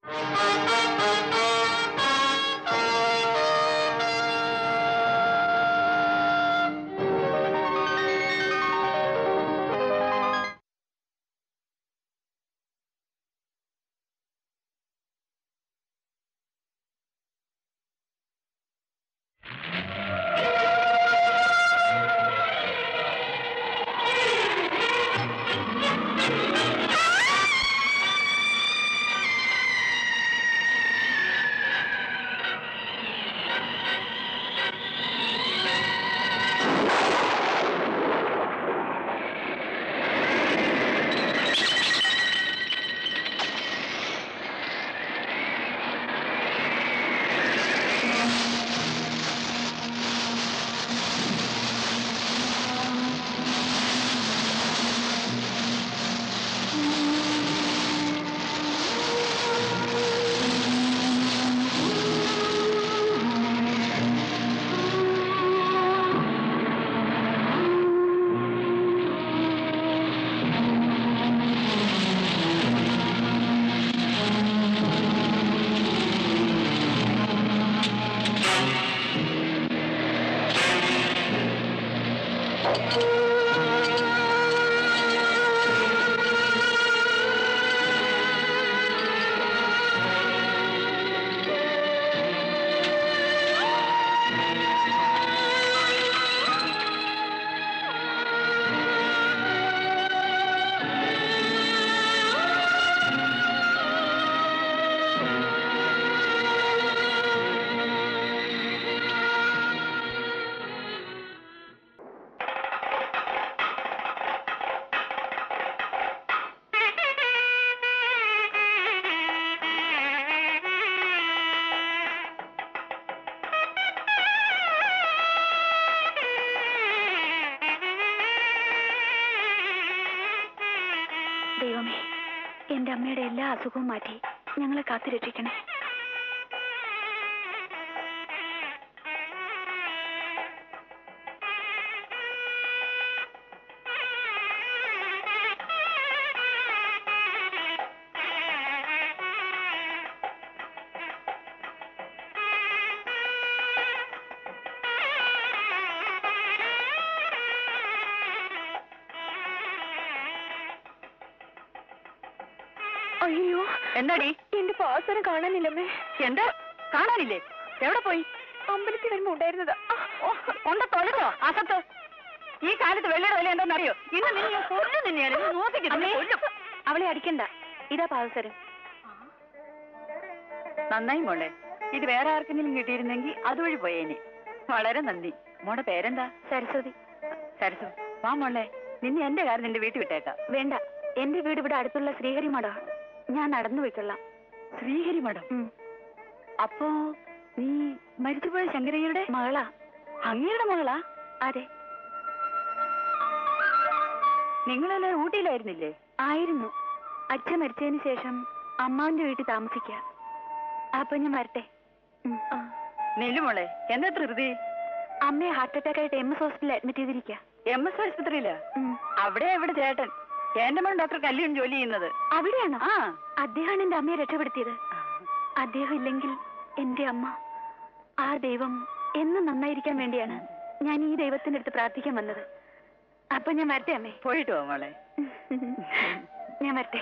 ദൈവമേ എന്റെ അമ്മയുടെ എല്ലാ അസുഖവും മാറ്റി ഞങ്ങളെ കാത്തുരക്ഷിക്കണേ അയ്യോ എന്താടി എന്റെ പാസരം കാണാനില്ലമ്മേ എന്താ കാണാനില്ലേ എവിടെ പോയി അമ്പലത്തിൽ വരുമ്പോ ഉണ്ടായിരുന്നതാ ഓ, കൊണ്ട് തൊഴച്ചോ അസത്ത് ഈ കാലത്ത് വെള്ളിയുടെ വില എന്താണെന്നറിയോ ഇന്ന് നിന്നെ ഞാൻ കൊല്ലും നിന്നെയാണ് ഇന്ന് നോക്കിക്ക് നിന്നെ കൊല്ലും അവളെ അടിക്കണ്ട ഇതാ പാദസരം നന്നായി മോളെ ഇത് വേറെ ആർക്കെങ്കിലും കിട്ടിയിരുന്നെങ്കിൽ അതുവഴി പോയേനെ വളരെ നന്ദി മോടെ പേരെന്താ സരസ്വതി സരസു വാ മോളെ നിന്നെ എന്റെ കാര്യം നിന്റെ വീട്ടിൽ വിട്ടേക്കാം വേണ്ട എന്റെ വീട് ഇവിടെ അടുത്തുള്ള ശ്രീഹരി മഠമാണ് ഞാൻ നടന്നു പോയിക്കൊള്ളാം ശ്രീഹരി മഠം ഉം. അപ്പോ നീ മരിച്ചുപോയ ശങ്കരയ്യരുടെ മകളാ അങ്ങയുടെ മകളാ അതെ നിങ്ങളെല്ലാം ഊട്ടിയിലായിരുന്നില്ലേ ആയിരുന്നു അച്ഛൻ മരിച്ചതിന് ശേഷം അമ്മാവിന്റെ വീട്ടിൽ താമസിക്കുക അപ്പൊ ഞാൻ വരട്ടെ ഉം. ആ. നെല്ലുമോളെ എന്താ ധൃതി അമ്മയെ ഹാർട്ട് അറ്റാക്ക് ആയിട്ട് എം എസ് ഹോസ്പിറ്റലിൽ അഡ്മിറ്റ് ചെയ്തിരിക്കുക എം എസ് ആശുപത്രിയിലാ അവിടെ ഇവിടെ ചേട്ടൻ എന്റെ മോൻ ഡോക്ടർ കല്യാൺ ജോലി ചെയ്യുന്നത് അവിടെയാണോ ആ അദ്ദേഹമാണ് എന്റെ അമ്മയെ രക്ഷപ്പെടുത്തിയത് അദ്ദേഹം ഇല്ലെങ്കിൽ എന്റെ അമ്മ ആ ദൈവം എന്നും നന്നായിരിക്കാൻ വേണ്ടിയാണ് ഞാൻ ഈ ദൈവത്തിന്റെ അടുത്ത് പ്രാർത്ഥിക്കാൻ വന്നത് അപ്പൊ ഞാൻ വരട്ടെ അമ്മേ പോയിട്ട് പോ മോളെ ഞാൻ വരട്ടെ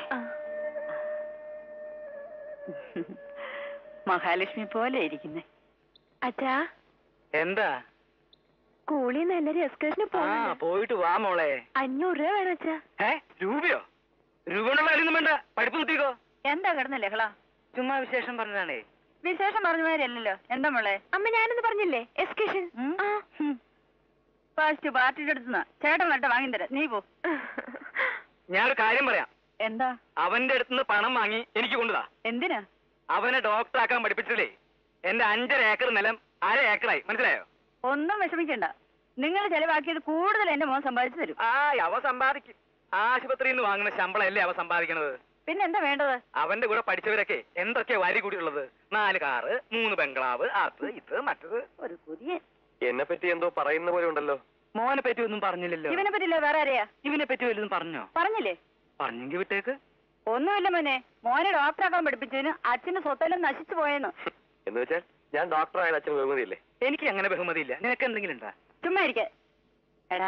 മഹാലക്ഷ്മി പോലെ ഇരിക്കുന്നേ അച്ഛാ എന്താ സ്കൂളിൽ നിന്ന് എല്ലാരും എക്സ്കർഷന് ആ പോകുന്നുണ്ട് പോയിട്ട് വാ മോളെ അഞ്ഞൂറ് രൂപ വേണം അച്ഛാ ഏ രൂപയോ രൂപ കൊണ്ടുള്ള കാര്യമൊന്നും വേണ്ട പഠിപ്പ് കുത്തിക്കോ എന്താ കിടന്ന ലഹള ചുമ്മാ വിശേഷം പറഞ്ഞതാണേ വിശേഷം പറഞ്ഞ മാതിരിയല്ലല്ലോ എന്താ മോളെ അമ്മ ഞാനൊന്ന് പറഞ്ഞില്ലേ എക്സ്കർഷൻ ഉം? ഉം. ഫസ്റ്റ് പാർട്ടിയുടെ അടുത്തുനിന്ന് ചേട്ടൻ വരട്ടെ വാങ്ങി തരാം നീ പോ ഞാനൊരു കാര്യം പറയാം എന്താ അവന്റെ അടുത്തുനിന്ന് പണം വാങ്ങി എനിക്ക് കൊണ്ടുതാ എന്തിനാ അവനെ ഡോക്ടറാക്കാൻ പഠിപ്പിച്ചില്ലേ എന്റെ അഞ്ചര ഏക്കർ നിലം അര ഏക്കറായി മനസ്സിലായോ ഒന്നും വിഷമിക്കണ്ട നിങ്ങൾ ചെലവാക്കിയത് കൂടുതൽ എന്റെ മോൻ സമ്പാദിച്ചു തരും ആ അവ സമ്പാദിക്കും ആശുപത്രിയിൽ നിന്ന് വാങ്ങുന്ന ശമ്പളമല്ലേ അവ സമ്പാദിക്കണത് പിന്നെ എന്താ വേണ്ടത് അവന്റെ കൂടെ പഠിച്ചവരൊക്കെ എന്തൊക്കെ വരി കൂടിയുള്ളത് നാല് കാറ് മൂന്ന് ബംഗ്ലാവ് അത് ഇത് മറ്റത് ഒരു കുര്യൻ എന്നെ പറ്റി എന്തോ പറയുന്ന പോലെ ഉണ്ടല്ലോ മോനെ പറ്റി ഒന്നും പറഞ്ഞില്ലല്ലോ ഇവനെ പറ്റില്ല വേറെ ആരെയാ ഇവനെ പറ്റി വല്ലതും പറഞ്ഞോ പറഞ്ഞില്ലേ പറഞ്ഞെങ്കിൽ വിട്ടേക്ക് ഒന്നുമില്ല മോനെ മോനെ ഡോക്ടറാക്കാൻ പഠിപ്പിച്ചതിന് അച്ഛന്റെ സ്വത്തെല്ലാം നശിച്ചു പോയെന്ന് എന്ന് വെച്ചാൽ ഞാൻ ഡോക്ടറായ അച്ഛൻ ബഹുമതിയല്ലേ എനിക്ക് അങ്ങനെ ബഹുമതിയില്ല നിനക്ക് എന്തെങ്കിലും ഉണ്ടാ ചുമ്മാ ഇരിക്കെ എടാ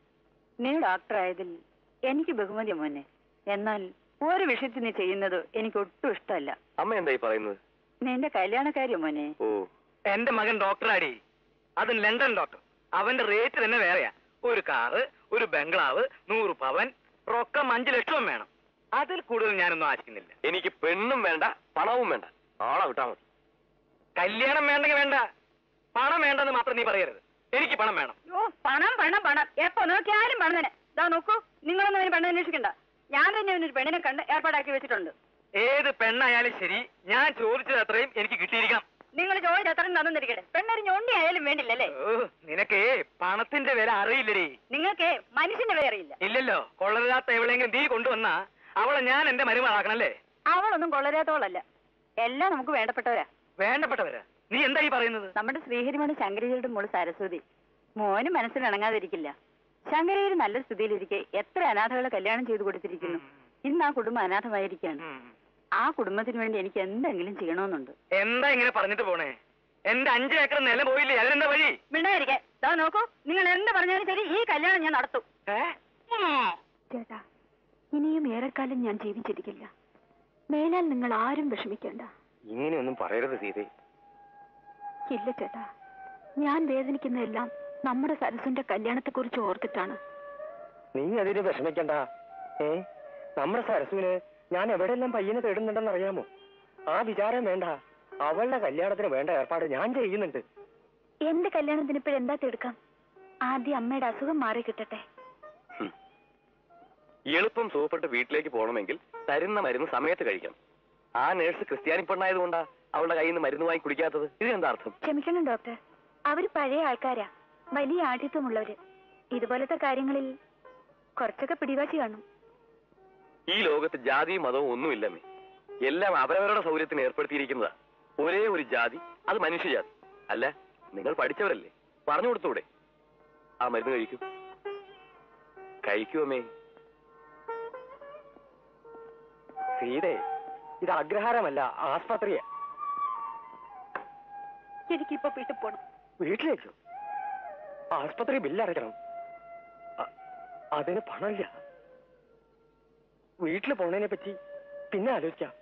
നീ ഡോക്ടറായതിൽ എനിക്ക് ബഹുമതി മോനെ എന്നാൽ ഒരു വിഷയത്തിൽ നീ ചെയ്യുന്നത് എനിക്ക് ഒട്ടും ഇഷ്ടമല്ല അമ്മ എന്തായി പറയുന്നത് നിന്റെ കല്യാണക്കാര്യം മോനെ ഓ എന്റെ മകൻ ഡോക്ടറാടി അതും ലണ്ടൻ ഡോക്ടർ അവന്റെ റേറ്റ് തന്നെ വേറെയാ ഒരു കാറ് ഒരു ബംഗ്ലാവ് നൂറ് പവൻ റൊക്കം അഞ്ചു ലക്ഷവും വേണം അതിൽ കൂടുതൽ ഞാനൊന്നും ആശിക്കുന്നില്ല എനിക്ക് പെണ്ണും വേണ്ട പണവും വേണ്ട ആളെ വിട്ടാ മതി കല്യാണം വേണ്ടെങ്കിൽ വേണ്ട പണം വേണ്ടെന്ന് മാത്രം നീ പറയരുത് എനിക്ക് പണം വേണം ഓ പണം പണം പണം എപ്പോ നോക്കിയാലും പണം തന്നെ ഇതാ നോക്കൂ നിങ്ങളൊന്നും അതിന് പെണ്ണ് അന്വേഷിക്കണ്ട ഞാൻ തന്നെ അവനൊരു പെണ്ണിനെ കണ്ട് ഏർപ്പാടാക്കി വെച്ചിട്ടുണ്ട് ഏത് പെണ്ണായാലും ശരി ഞാൻ ചോദിച്ചത് അത്രയും എനിക്ക് കിട്ടിയിരിക്കണം നിങ്ങൾ ചോദിച്ച അത്രയും തന്നിരിക്കട്ടെ പെണ്ണൊരു ഞൊണ്ടി ആയാലും വേണ്ടില്ലല്ലേ ഓ, നിനക്കേ പണത്തിന്റെ വില അറിയില്ലടി നിങ്ങൾക്ക് മനുഷ്യന്റെ പേറിയില്ല ഇല്ലല്ലോ കൊള്ളരുതാത്ത എവിടെയെങ്കിലും നീ കൊണ്ടുവന്നാ അവളെ ഞാൻ എന്റെ മരുമകളാക്കണല്ലേ അവളൊന്നും കൊള്ളരാത്തോളല്ല എല്ലാം നമുക്ക് വേണ്ടപ്പെട്ടവരാ വേണ്ടപ്പെട്ടവരാ നീ എന്താ ഈ പറയുന്നത് നമ്മുടെ ശ്രീഹരിമണി ശങ്കരജിയുടെ മോള് സരസ്വതി മോന് മനസ്സിൽ ഇണങ്ങാതിരിക്കില്ല ശങ്കരജിയുടെ നല്ല സ്ഥിതിയിലിരിക്കെ എത്ര അനാഥകളെ കല്യാണം ചെയ്തു കൊടുത്തിരിക്കുന്നു ഇന്ന് ആ കുടുംബം അനാഥമായിരിക്കാണ് ഉം. ആ കുടുംബത്തിന് വേണ്ടി എനിക്ക് എന്തെങ്കിലും ചെയ്യണമെന്നുണ്ട് എന്താ ഇങ്ങനെ പറഞ്ഞിട്ട് പോണേ എന്റെ അഞ്ച് ഏക്കർ നിലം പോയില്ലേ അതിനെന്താ വഴി മിണ്ടായിരിക്കെ ഇതാ നോക്കൂ നിങ്ങൾ എന്ത് പറഞ്ഞാലും ശരി ഈ കല്യാണം ഞാൻ നടത്തും ഏ? ചേട്ടാ ഇനിയും ഏറെക്കാലം ഞാൻ ജീവിച്ചിരിക്കില്ല മേലാൽ നിങ്ങൾ ആരും വിഷമിക്കേണ്ട ഇങ്ങനെയൊന്നും പറയരുത് സീതേ ഇല്ല ചേട്ടാ ഞാൻ വേദനിക്കുന്നതെല്ലാം നമ്മുടെ സരസിന്റെ കല്യാണത്തെക്കുറിച്ച് ഓർത്തിട്ടാണ് നീ അതിന് വിഷമിക്കണ്ട ഏ നമ്മുടെ സരസുവിന് ഞാൻ എവിടെയെല്ലാം പയ്യനെ തേടുന്നുണ്ടെന്ന് അറിയാമോ ആ വിചാരം വേണ്ട അവളുടെ കല്യാണത്തിന് വേണ്ട ഏർപ്പാട് ഞാൻ ചെയ്യുന്നുണ്ട് എന്റെ കല്യാണത്തിന് ഇപ്പോഴെന്താ തിടുക്കം ആദ്യം അമ്മയുടെ അസുഖം മാറി കിട്ടട്ടെ ഹും. എളുപ്പം സുഖപ്പെട്ട് വീട്ടിലേക്ക് പോകണമെങ്കിൽ തരുന്ന മരുന്ന് സമയത്ത് കഴിക്കണം ആ നേഴ്സ് ക്രിസ്ത്യാനി പെണ്ണായതുകൊണ്ടാ അവളുടെ കയ്യിൽ നിന്ന് മരുന്ന് വാങ്ങി കുടിക്കാത്തത് ഇതിനെന്താ അർത്ഥം ക്ഷമിക്കണം ഡോക്ടർ അവര് പഴയ ആൾക്കാരാ വലിയ ആഠ്യത്വമുള്ളവര് ഇതുപോലത്തെ കാര്യങ്ങളിൽ കുറച്ചൊക്കെ പിടിവാശി കാണും ഈ ലോകത്ത് ജാതിയും മതവും ഒന്നുമില്ലമ്മേ എല്ലാം അവരവരുടെ സൗകര്യത്തിന് ഏർപ്പെടുത്തിയിരിക്കുന്നതാ ഒരേ ഒരു ജാതി അത് മനുഷ്യജാതി അല്ല നിങ്ങൾ പഠിച്ചവരല്ലേ പറഞ്ഞു കൊടുത്തൂടെ ആ മരുന്ന് കഴിക്കൂ കഴിക്കൂ അമ്മേ സീതേ ഇത് അഗ്രഹാരമല്ല ആസ്പത്രിയാ എനിക്കിപ്പോ വീട്ടിൽ പോണം വീട്ടിലേക്കോ ആസ്പത്രി ബില്ലടയ്ക്കണം അ- അതിന് പണമില്ല വീട്ടിൽ പോണതിനെ പറ്റി പിന്നെ ആലോചിക്കാം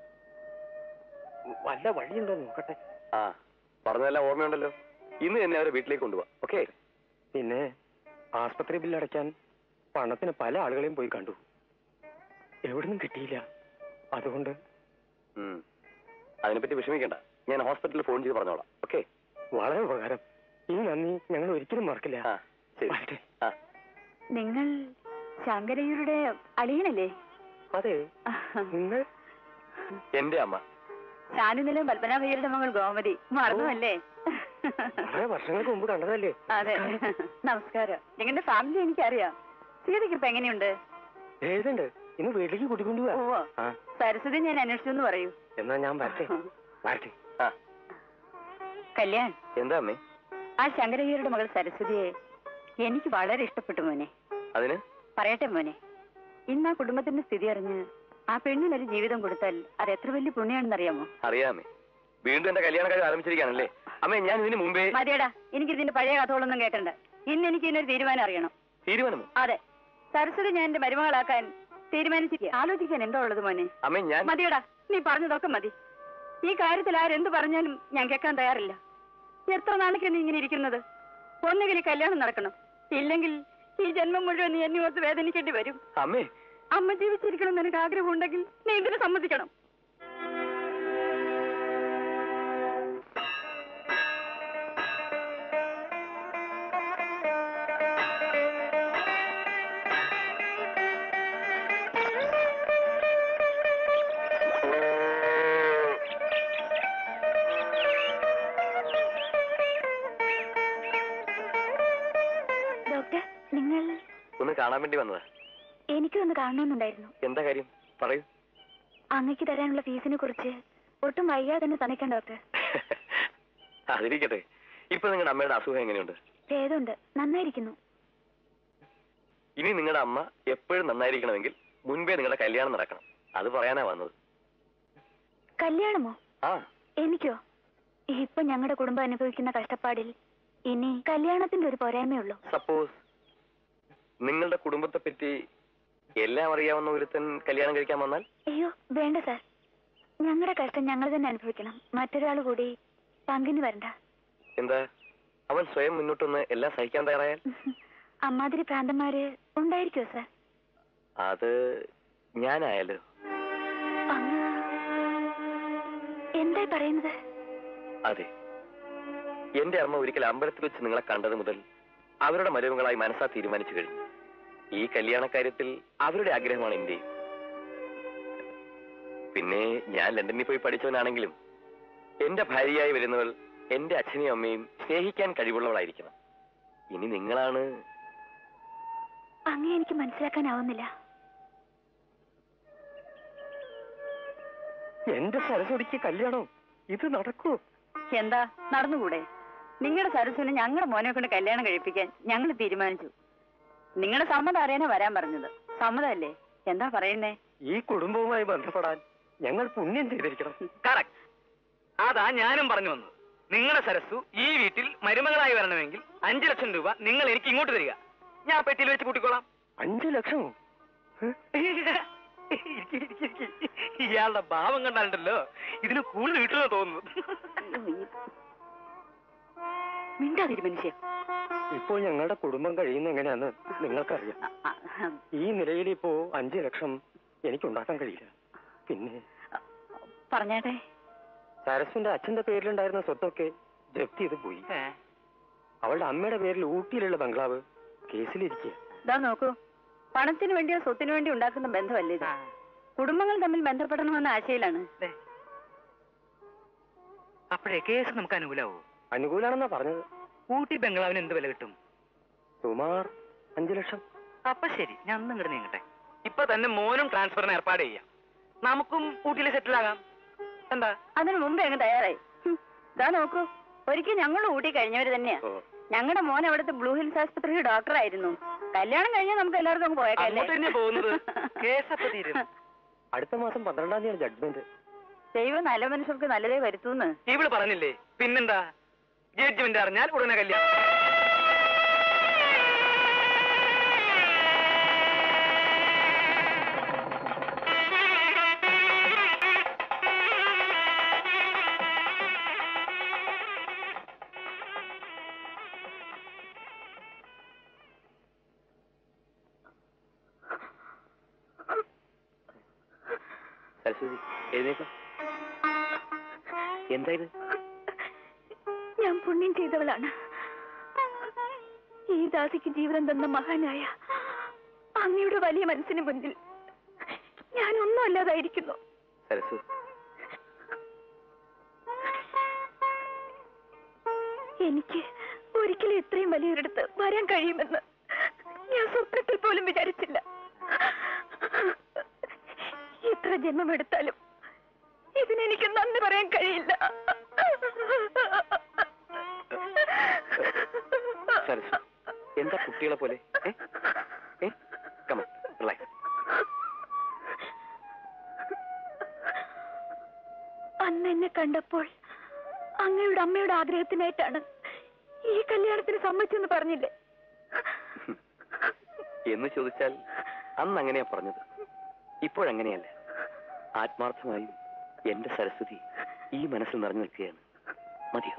വല്ല വഴിയുണ്ടോ എന്ന് നോക്കട്ടെ ആ പറഞ്ഞതെല്ലാം ഓർമ്മയുണ്ടല്ലോ ഇന്ന് തന്നെ അവരെ വീട്ടിലേക്ക് കൊണ്ടുപോവാ ഓക്കെ പിന്നെ ആസ്പത്രി ബില്ലടയ്ക്കാൻ പണത്തിന് പല ആളുകളെയും പോയി കണ്ടു എവിടുന്നും കിട്ടിയില്ല അതുകൊണ്ട് അതിനെപ്പറ്റി വിഷമിക്കണ്ട ഞാൻ ഹോസ്പിറ്റലിൽ ഫോൺ ചെയ്ത് പറഞ്ഞോളാം ഓക്കെ വളരെ ഉപകാരം ഈ നന്ദി ഞങ്ങൾ ഒരിക്കലും മറക്കില്ല ആ ശരി വരട്ടെ. ആ നിങ്ങൾ ശങ്കരയ്യരുടെ അളിയനല്ലേ അതെ നിങ്ങൾ എന്റെ അമ്മ ഞാനിന്നലെ പത്മനാഭയ്യരുടെ മകൾ ഗോമതി മറന്നുവല്ലേ വളരെ വർഷങ്ങൾക്ക് മുമ്പ് കണ്ടതല്ലേ അതെ നമസ്കാരം നിങ്ങളുടെ ഫാമിലി എനിക്കറിയാം സീതയ്ക്ക് ഇപ്പൊ എങ്ങനെയുണ്ട് ഏതുണ്ട് ഇന്ന് വീട്ടിലേക്ക് കൂട്ടിക്കൊണ്ടുപോവാ ഓ ആ സരസ്വതി ഞാൻ അന്വേഷിച്ചു എന്ന് പറയൂ എന്നാ ഞാൻ വരട്ടെ വരട്ടെ ആ കല്യാൺ എന്താ അമ്മേ ആ ശങ്കരയ്യരുടെ മകൾ സരസ്വതിയെ എനിക്ക് വളരെ ഇഷ്ടപ്പെട്ടു മോനെ അതിന് പറയട്ടെ മോനെ ഇന്ന് ആ കുടുംബത്തിന്റെ സ്ഥിതി അറിഞ്ഞ് ആ പെണ്ണിനൊരു ജീവിതം കൊടുത്താൽ അത് എത്ര വലിയ പുണ്യാണെന്നറിയാമോ അറിയാമേ വീണ്ടും എന്റെ കല്യാണ കാര്യം ആരംഭിച്ചിരിക്കുകയാണല്ലേ അമ്മേ ഞാൻ ഇതിന് മുമ്പേ മതിയടാ എനിക്ക് ഇതിന്റെ പഴയ കഥകളൊന്നും കേൾക്കണ്ട ഇന്ന് എനിക്ക് ഇതിനൊരു തീരുമാനം അറിയണം തീരുമാനമോ അതെ സരസ്വതി ഞാൻ എന്റെ മരുമകളാക്കാൻ തീരുമാനിച്ചിരിക്കുക ആലോചിക്കാൻ എന്താ ഉള്ളത് മോനെ അമ്മേ ഞാൻ മതിയടാ നീ പറഞ്ഞതൊക്കെ മതി ഈ കാര്യത്തിൽ ആരെന്ത് പറഞ്ഞാലും ഞാൻ കേൾക്കാൻ തയ്യാറില്ല എത്ര നാളേക്ക് നീ ഇങ്ങനെ ഇരിക്കുന്നത് ഒന്നുകിൽ ഈ കല്യാണം നടക്കണം ഇല്ലെങ്കിൽ ഈ ജന്മം മുഴുവൻ നീ എന്നെ ഓർത്ത് വേദനിക്കേണ്ടി വരും അമ്മേ അമ്മ ജീവിച്ചിരിക്കണം എന്ന് എനിക്ക് ആഗ്രഹമുണ്ടെങ്കിൽ നീ ഇതിന് സമ്മതിക്കണം ഡോക്ടർ നിങ്ങൾ ഒന്ന് കാണാൻ വേണ്ടി വന്നതാ എനിക്കും ഒന്ന് കാണണമെന്നുണ്ടായിരുന്നു എന്താ കാര്യം പറയൂ അങ്ങക്ക് തരാനുള്ള ഫീസിനെ കുറിച്ച് ഒട്ടും വൈകാതെ തന്നെ തന്നിക്കാൻ ഡോക്ടർ അതിരിക്കട്ടെ ഇപ്പൊ നിങ്ങളുടെ അമ്മയുടെ അസുഖം എങ്ങനെയുണ്ട് ഭേദമുണ്ട് നന്നായിരിക്കുന്നു ഇനി നിങ്ങളുടെ അമ്മ എപ്പോഴും നന്നായിരിക്കണമെങ്കിൽ മുൻപേ നിങ്ങളുടെ കല്യാണം നടക്കണം അത് പറയാനാ വന്നത് കല്യാണമോ ആ എനിക്കോ ഇപ്പൊ ഞങ്ങളുടെ കുടുംബം അനുഭവിക്കുന്ന കഷ്ടപ്പാടിൽ ഇനി കല്യാണത്തിന്റെ ഒരു പോരായ്മയുള്ളൂ സപ്പോസ് നിങ്ങളുടെ കുടുംബത്തെ പറ്റി എല്ലാം അറിയാവുന്ന ഒരുത്തൻ കല്യാണം കഴിക്കാൻ വന്നാൽ അയ്യോ വേണ്ട സാർ ഞങ്ങളുടെ കഷ്ടം ഞങ്ങൾ തന്നെ അനുഭവിക്കണം മറ്റൊരാൾ കൂടി പങ്കിന് വരണ്ട എന്താ അവൻ സ്വയം മുന്നോട്ടൊന്ന് എല്ലാം സഹിക്കാൻ തയ്യാറായാൽ അമ്മാതിരി ഭ്രാന്തന്മാര് ഉണ്ടായിരിക്കോ സാർ അത് ഞാനായാലോ അങ്ങ് എന്തായി പറയുന്നത് അതെ എന്റെ അമ്മ ഒരിക്കൽ അമ്പലത്തിൽ വെച്ച് നിങ്ങളെ കണ്ടത് മുതൽ അവരുടെ മരുമകളായി മനസ്സാ തീരുമാനിച്ചു കഴിഞ്ഞു ഈ കല്യാണക്കാര്യത്തിൽ അവരുടെ ആഗ്രഹമാണ് എന്റെയും പിന്നെ ഞാൻ ലണ്ടനിൽ പോയി പഠിച്ചവനാണെങ്കിലും എന്റെ ഭാര്യയായി വരുന്നവൾ എന്റെ അച്ഛനെയും അമ്മയും സ്നേഹിക്കാൻ കഴിവുള്ളവളായിരിക്കണം ഇനി നിങ്ങളാണ് അങ്ങേ എനിക്ക് മനസ്സിലാക്കാനാവുന്നില്ല എന്റെ സരസ്വതിക്ക് കല്യാണം ഇത് നടക്കൂ എന്താ നടന്നുകൂടെ നിങ്ങളുടെ സരസ്വനെ ഞങ്ങളുടെ മോനെ കൊണ്ട് കല്യാണം കഴിപ്പിക്കാൻ ഞങ്ങൾ തീരുമാനിച്ചു നിങ്ങളുടെ സമ്മതം അറിയാനാ വരാൻ പറഞ്ഞത് സമ്മതമല്ലേ എന്താ പറയുന്നേ ഈ കുടുംബവുമായി ബന്ധപ്പെടാൻ ഞങ്ങൾ പുണ്യം ചെയ്തിരിക്കണം കറക്റ്റ് അതാ ഞാനും പറഞ്ഞു വന്നത് നിങ്ങളുടെ സരസ്സു ഈ വീട്ടിൽ മരുമകളായി വരണമെങ്കിൽ അഞ്ചു ലക്ഷം രൂപ നിങ്ങൾ എനിക്ക് ഇങ്ങോട്ട് തരിക ഞാൻ പെട്ടിയിൽ വെച്ച് കൂട്ടിക്കോളാം അഞ്ചു ലക്ഷമോ ഇരിക്ക്, ഇരിക്ക്, ഇരിക്ക്. ഇയാളുടെ ഭാവം കണ്ടാലുണ്ടല്ലോ ഇതിന് കൂടുതൽ കിട്ടുമെന്ന് തോന്നുന്നു മിണ്ടാതിരി മനുഷ്യ ഇപ്പോൾ ഞങ്ങളുടെ കുടുംബം കഴിയുന്ന എങ്ങനെയാന്ന് നിങ്ങൾക്കറിയാം ഈ നിലയിൽ ഇപ്പോ അഞ്ചു ലക്ഷം എനിക്കുണ്ടാക്കാൻ കഴിയില്ല പിന്നെ പറഞ്ഞാട്ടെ സരസ്വിന്റെ അച്ഛന്റെ പേരിലുണ്ടായിരുന്ന സ്വത്തൊക്കെ ജപ്തി ചെയ്ത് പോയി ഏ? അവളുടെ അമ്മയുടെ പേരിൽ ഊട്ടിയിലുള്ള ബംഗ്ലാവ് കേസിലിരിക്കുക ഇതാ നോക്കൂ പണത്തിന് വേണ്ടിയോ സ്വത്തിന് വേണ്ടി ഉണ്ടാക്കുന്ന ബന്ധമല്ലേ ഇത് ആ. കുടുംബങ്ങൾ തമ്മിൽ ബന്ധപ്പെടണമെന്ന ആശയിലാണ് ദേ. അപ്പോഴേ കേസ് നമുക്ക് അനുകൂലാവോ അനുകൂലാണെന്നാ പറഞ്ഞത് ഊട്ടി ബംഗ്ലാവിന് എന്ത് വില കിട്ടും സുമാർ അഞ്ചു ലക്ഷം അപ്പൊ ശരി ഞാൻ ഒന്നും ഇങ്ങോട്ട് നീങ്ങട്ടെ ഇപ്പൊ തന്നെ മോനും ട്രാൻസ്ഫറിന് ഏർപ്പാട് ചെയ്യാം നമുക്കും ഊട്ടിയിൽ സെറ്റിൽ ആകാം എന്താ അതിനു മുമ്പേ അങ്ങ് തയ്യാറായി ഹും, ഇതാ നോക്കൂ ഒരിക്കൽ ഞങ്ങൾ ഊട്ടി കഴിഞ്ഞവര് തന്നെയാ ഓ, ഞങ്ങളുടെ മോൻ അവിടുത്തെ ബ്ലൂ ഹിൽസ് ആശുപത്രിയിൽ ഡോക്ടറായിരുന്നു കല്യാണം കഴിഞ്ഞാൽ നമുക്ക് എല്ലാവർക്കും അങ്ങ് പോയേക്കല്ലേ അങ്ങോട്ട് തന്നെ പോകുന്നത് കേസ് അപ്പൊ തീരും അടുത്ത മാസം പന്ത്രണ്ടാം തീയതി ജഡ്ജ്മെന്റ് ദൈവം നല്ല മനുഷ്യർക്ക് നല്ലതേ വരുത്തൂന്ന് ഇവള് പറഞ്ഞില്ലേ പിന്നെന്താ ജഡ്ജ്മെന്റ് അറിഞ്ഞാൽ ഉടനെ കല്യാണം സരസ്വതി എഴുന്നേക്കാം എന്താ ഇത് ഞാൻ പുണ്യം ചെയ്തവളാണ് ഈ ദാസിക്ക് ജീവിതം തന്ന മഹാനായ അങ്ങയുടെ വലിയ മനസ്സിന് മുന്നിൽ ഞാൻ ഒന്നും അല്ലാതായിരിക്കുന്നു സരസ്വ എനിക്ക് ഒരിക്കലും ഇത്രയും വലിയൊരിടത്ത് വരാൻ കഴിയുമെന്ന് ഞാൻ സ്വപ്നത്തിൽ പോലും വിചാരിച്ചില്ല എത്ര ജന്മമെടുത്താലും ഇതിനെനിക്ക് നന്ദി പറയാൻ കഴിയില്ല സരസ്വ എന്താ കുട്ടികളെ പോലെ ഏ? ഏ? Come on, relax. അന്ന് എന്നെ കണ്ടപ്പോൾ അങ്ങയുടെ അമ്മയുടെ ആഗ്രഹത്തിനായിട്ടാണ് ഈ കല്യാണത്തിന് സമ്മതിച്ചെന്ന് പറഞ്ഞില്ലേ എന്ന് ചോദിച്ചാൽ അന്ന് അങ്ങനെയാ പറഞ്ഞത് ഇപ്പോഴങ്ങനെയല്ല ആത്മാർത്ഥമായും എന്റെ സരസ്വതി ഈ മനസ്സിൽ നിറഞ്ഞു നിൽക്കുകയാണ് മതിയോ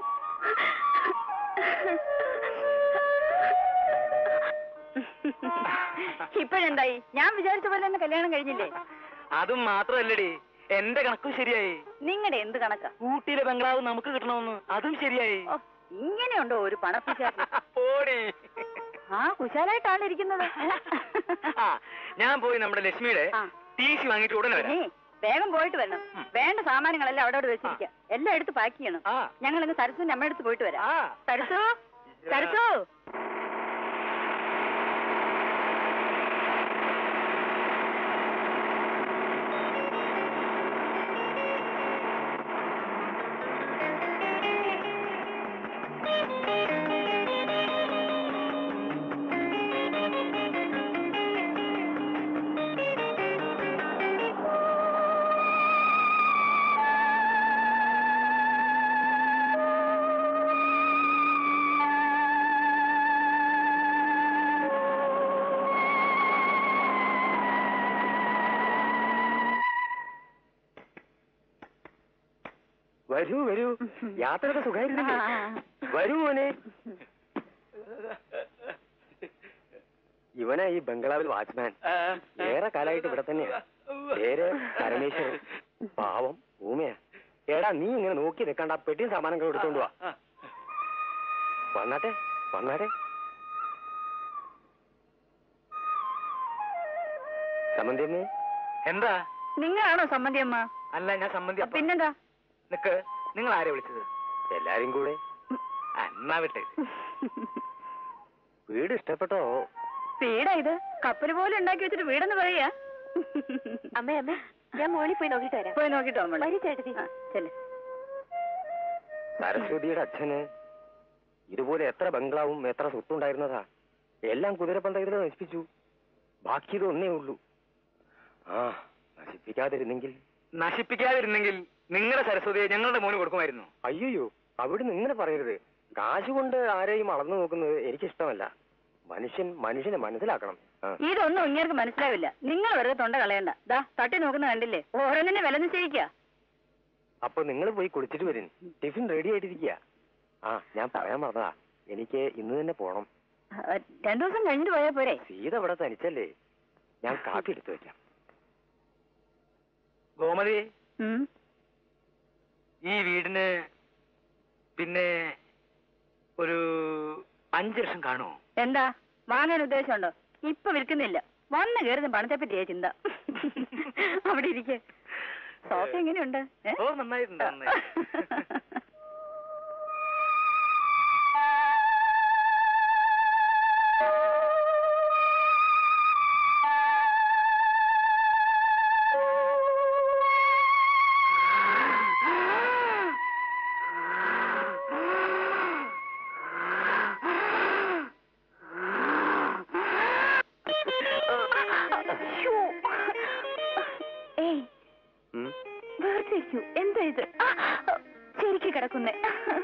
ഇപ്പോഴെന്തായി ഞാൻ വിചാരിച്ച പോലെ തന്നെ കല്യാണം കഴിഞ്ഞില്ലേ അതും മാത്രമല്ലടി എന്റെ കണക്കും ശരിയായി നിങ്ങളുടെ എന്ത് കണക്കാ ഊട്ടിയിലെ ബംഗ്ലാവ് നമുക്ക് കിട്ടണമെന്ന് അതും ശരിയായി ഓ, ഇങ്ങനെയുണ്ടോ ഒരു പണപ്പിശാച് പോടി ആ കുശാലായിട്ടാണ് ഇരിക്കുന്നത് ആ ഞാൻ പോയി നമ്മുടെ ലക്ഷ്മിയുടെ ആ. ടി സി വാങ്ങിയിട്ട് ഉടനെ വരാം പിന്നെ വേഗം പോയിട്ട് വരണം ഉം. വേണ്ട സാമാനങ്ങളെല്ലാം അവിടെ അവിടെ വെച്ചിരിക്കാം എല്ലാം എടുത്ത് പാക്ക് ചെയ്യണം ആ ഞങ്ങൾ അങ്ങ് സരസുവിന്റെ അമ്മ എടുത്ത് പോയിട്ട് വരാം ആ സരസു സരസു വരൂ വരൂ യാത്രയൊക്കെ സുഖമായിരുന്നില്ലേ ആ. വരൂ മോനെ ഇവനാ ഈ ബംഗ്ലാവിൽ വാച്ച്മാൻ ഏറെ കാലമായിട്ട് ഇവിടെ തന്നെയാ പേര് പരമേശ്വരൻ പാവം ഊമയാ എടാ നീ ഇങ്ങനെ നോക്കി നിൽക്കണ്ട പെട്ടിയും സാമാനങ്ങൾ എടുത്തോണ്ട് വാ വന്നാട്ടെ വന്നാട്ടെ സമന്തിയമ്മേ എന്താ നിങ്ങളാണോ സമ്മതി അമ്മ അല്ല ഞാൻ സംബന്ധി പിന്നെന്താ നിക്ക് നിങ്ങൾ ആരെ വിളിച്ചത് എല്ലാരും കൂടെ ആ, എന്നാ വിട്ടേ വീട് ഇഷ്ടപ്പെട്ടോ വീടാ ഇത് കപ്പല് പോലെ ഉണ്ടാക്കി വെച്ചിട്ട് വീടെന്ന് പറയാ അമ്മേ അമ്മേ ഞാൻ മോളിൽ പോയി നോക്കിട്ട് വരാം പോയി നോക്കിട്ടോ നമ്മൾ വരൂ ചേട്ടത്തി ചെല്ലേ സരസ്വതിയുടെ അച്ഛന് ഇതുപോലെ എത്ര ബംഗ്ലാവും എത്ര സ്വത്തുണ്ടായിരുന്നതാ എല്ലാം കുതിരപ്പന്തയത്തിൽ നശിപ്പിച്ചു ബാക്കി ഇതൊന്നേ ഉള്ളൂ ആ നശിപ്പിക്കാതിരുന്നെങ്കിൽ നശിപ്പിക്കാതിരുന്നെങ്കിൽ നിങ്ങളുടെ സരസ്വതിയെ ഞങ്ങളുടെ മോന് കൊടുക്കുമായിരുന്നു അയ്യോ അവിടുന്ന് ഇങ്ങനെ പറയരുത് കാശ് കൊണ്ട് ആരെയും അളന്നു നോക്കുന്നത് എനിക്കിഷ്ടമല്ല മനുഷ്യൻ മനുഷ്യനെ മനസ്സിലാക്കണം ആ. ഇതൊന്നും ഇങ്ങനെ മനസ്സിലാവില്ല നിങ്ങൾ വെറുതെ തൊണ്ട കളയണ്ട ദാ തട്ടി നോക്കുന്ന കണ്ടില്ലേ ഓരോന്നിന്റെ വില നിശ്ചയിക്കുക അപ്പൊ നിങ്ങൾ പോയി കുളിച്ചിട്ട് വരും ടിഫിൻ റെഡി ആയിട്ടിരിക്കുക ആ ഞാൻ പറയാൻ മറന്നതാ എനിക്ക് ഇന്ന് തന്നെ പോണം രണ്ടു ദിവസം കഴിഞ്ഞിട്ട് പോയാ പോരെ സീത ഇവിടെ തനിച്ചല്ലേ ഞാൻ കാപ്പി എടുത്തു വെക്കാം ഗോമതി ഉം. ഈ വീടിന് പിന്നെ ഒരു അഞ്ചു ലക്ഷം കാണുമോ എന്താ വാങ്ങാൻ ഉദ്ദേശമുണ്ടോ ഇപ്പൊ വിൽക്കുന്നില്ല വന്ന് കയറുന്ന പണത്തെ പറ്റിയാ ചിന്ത അവിടെ ഇരിക്കെ സോഫ എങ്ങനെയുണ്ട് ഏ? ഓ നന്നായിട്ടുണ്ട് നന്നായി ശ്ശോ. ഏയ് ഉം. വേർതിരിക്കൂ എന്താ ഇത് ആ, ശരിക്ക് കിടക്കുന്നേ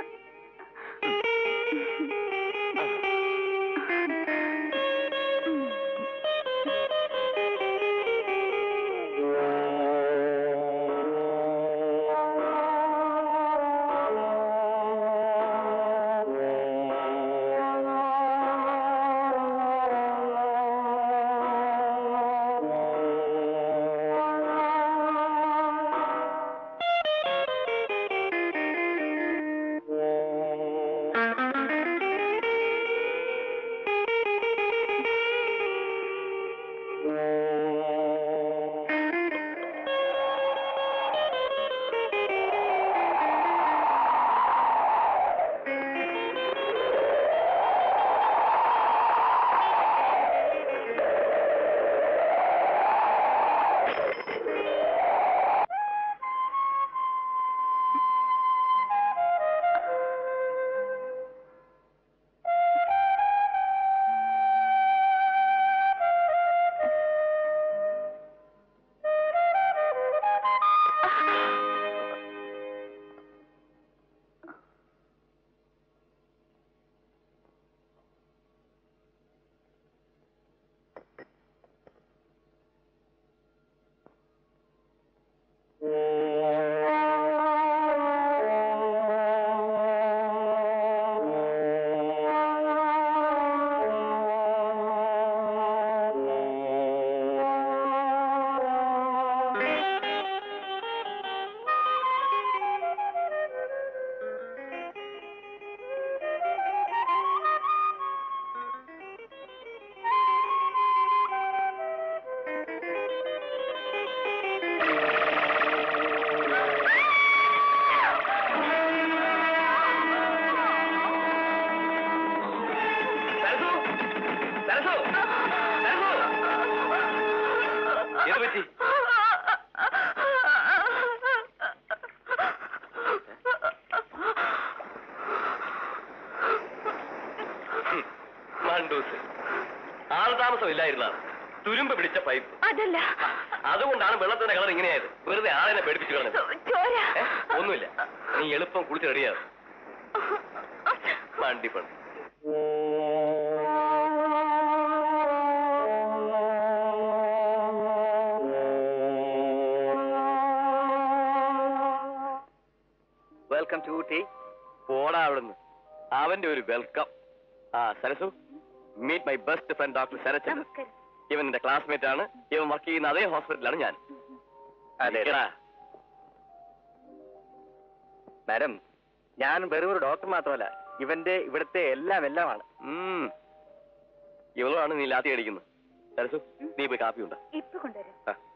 സരസു സരസു സരസു എന്ത് പറ്റി ഹും, മണ്ടൂസ് ആൾതാമസം ഇല്ലായിരുന്നാണ് തുരുമ്പ് പിടിച്ച പൈപ്പ് അതല്ല അതുകൊണ്ടാണ് വെള്ളത്തിന്റെ കളർ ഇങ്ങനെയായത് വെറുതെ ആളിനെ പേടിപ്പിച്ചു കളഞ്ഞത് ചോര ഏ? ഒന്നുമില്ല നീ എളുപ്പം കുളിച്ച് റെഡിയാവും മണ്ടിപ്പണ് വെൽക്കം ടു ഊട്ടി പോടാ അവിടുന്ന് അവന്റെ ഒരു വെൽക്കം ആ Sarasu meet my best friend doctor Sarathchandran നമസ്കാരം ഇവൻ എന്റെ ക്ലാസ്മേറ്റ് ആണ് ഇവൻ വർക്ക് ചെയ്യുന്ന അതേ ഹോസ്പിറ്റലാണ് ഞാൻ അതെ ഇരിക്കെടാ. മാഡം ഞാൻ വെറും ഒരു ഡോക്ടർ മാത്രമല്ല ഇവന്റെ ഇവിടുത്തെ എല്ലാം എല്ലാമാണ് ഉം. ഇവളാണ് നീ ലാത്തി അടിക്കുന്നത് സരസു നീ പോയി കാപ്പി ഉണ്ടാ ഇപ്പൊ കൊണ്ടുവരാം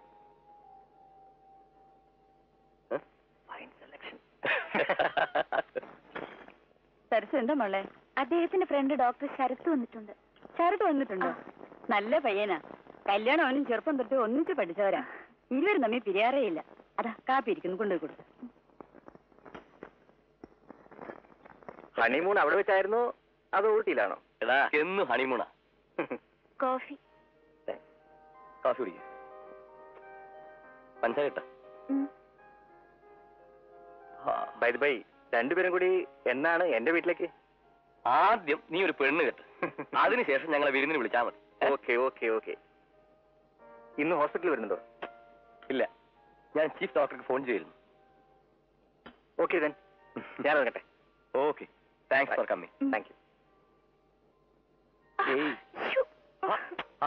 ഫൈൻ സെലക്ഷൻ സരസ് എന്താ മോളെ അദ്ദേഹത്തിന്റെ ഫ്രണ്ട് ഡോക്ടർ ശരത്ത് വന്നിട്ടുണ്ട് ശരത് വന്നിട്ടുണ്ടോ നല്ല പയ്യനാ കല്യാണം അവനും ചെറുപ്പം തൊട്ട് ഒന്നിച്ച് പഠിച്ചവരാ ഇരുവരും തമ്മിൽ പിരിയാറേ ഇല്ല അതാ കാപ്പി ഇരിക്കുന്നു കൊണ്ടുപോയി കൊടുത്തു ഹണിമൂൺ അവിടെ വെച്ചായിരുന്നോ അതോ ഊട്ടിയിലാണോ എടാ എന്ന് ഹണിമൂണാ കോഫി കാഫി കുടിക്കുക പഞ്ചാര ഇട്ടാ ഉം. ബൈ ബൈ രണ്ടുപേരും കൂടി എന്നാണ് എന്റെ വീട്ടിലേക്ക് ആദ്യം നീ ഒരു പെണ്ണ് കെട്ട് അതിനുശേഷം ഞങ്ങളെ വിരുന്നിന് വിളിച്ചാ മതി ഏ? ഓക്കെ ഓക്കെ ഓക്കെ ഇന്ന് ഹോസ്പിറ്റലിൽ വരുന്നുണ്ടോ ഇല്ല ഞാൻ ചീഫ് ഡോക്ടർക്ക് ഫോൺ ചെയ്തിരുന്നു ഓക്കെ ദെൻ ഞാൻ ഇറങ്ങട്ടെ okay thanks for coming thank you ഏയ് ശ്ശോ. ആ, ആ.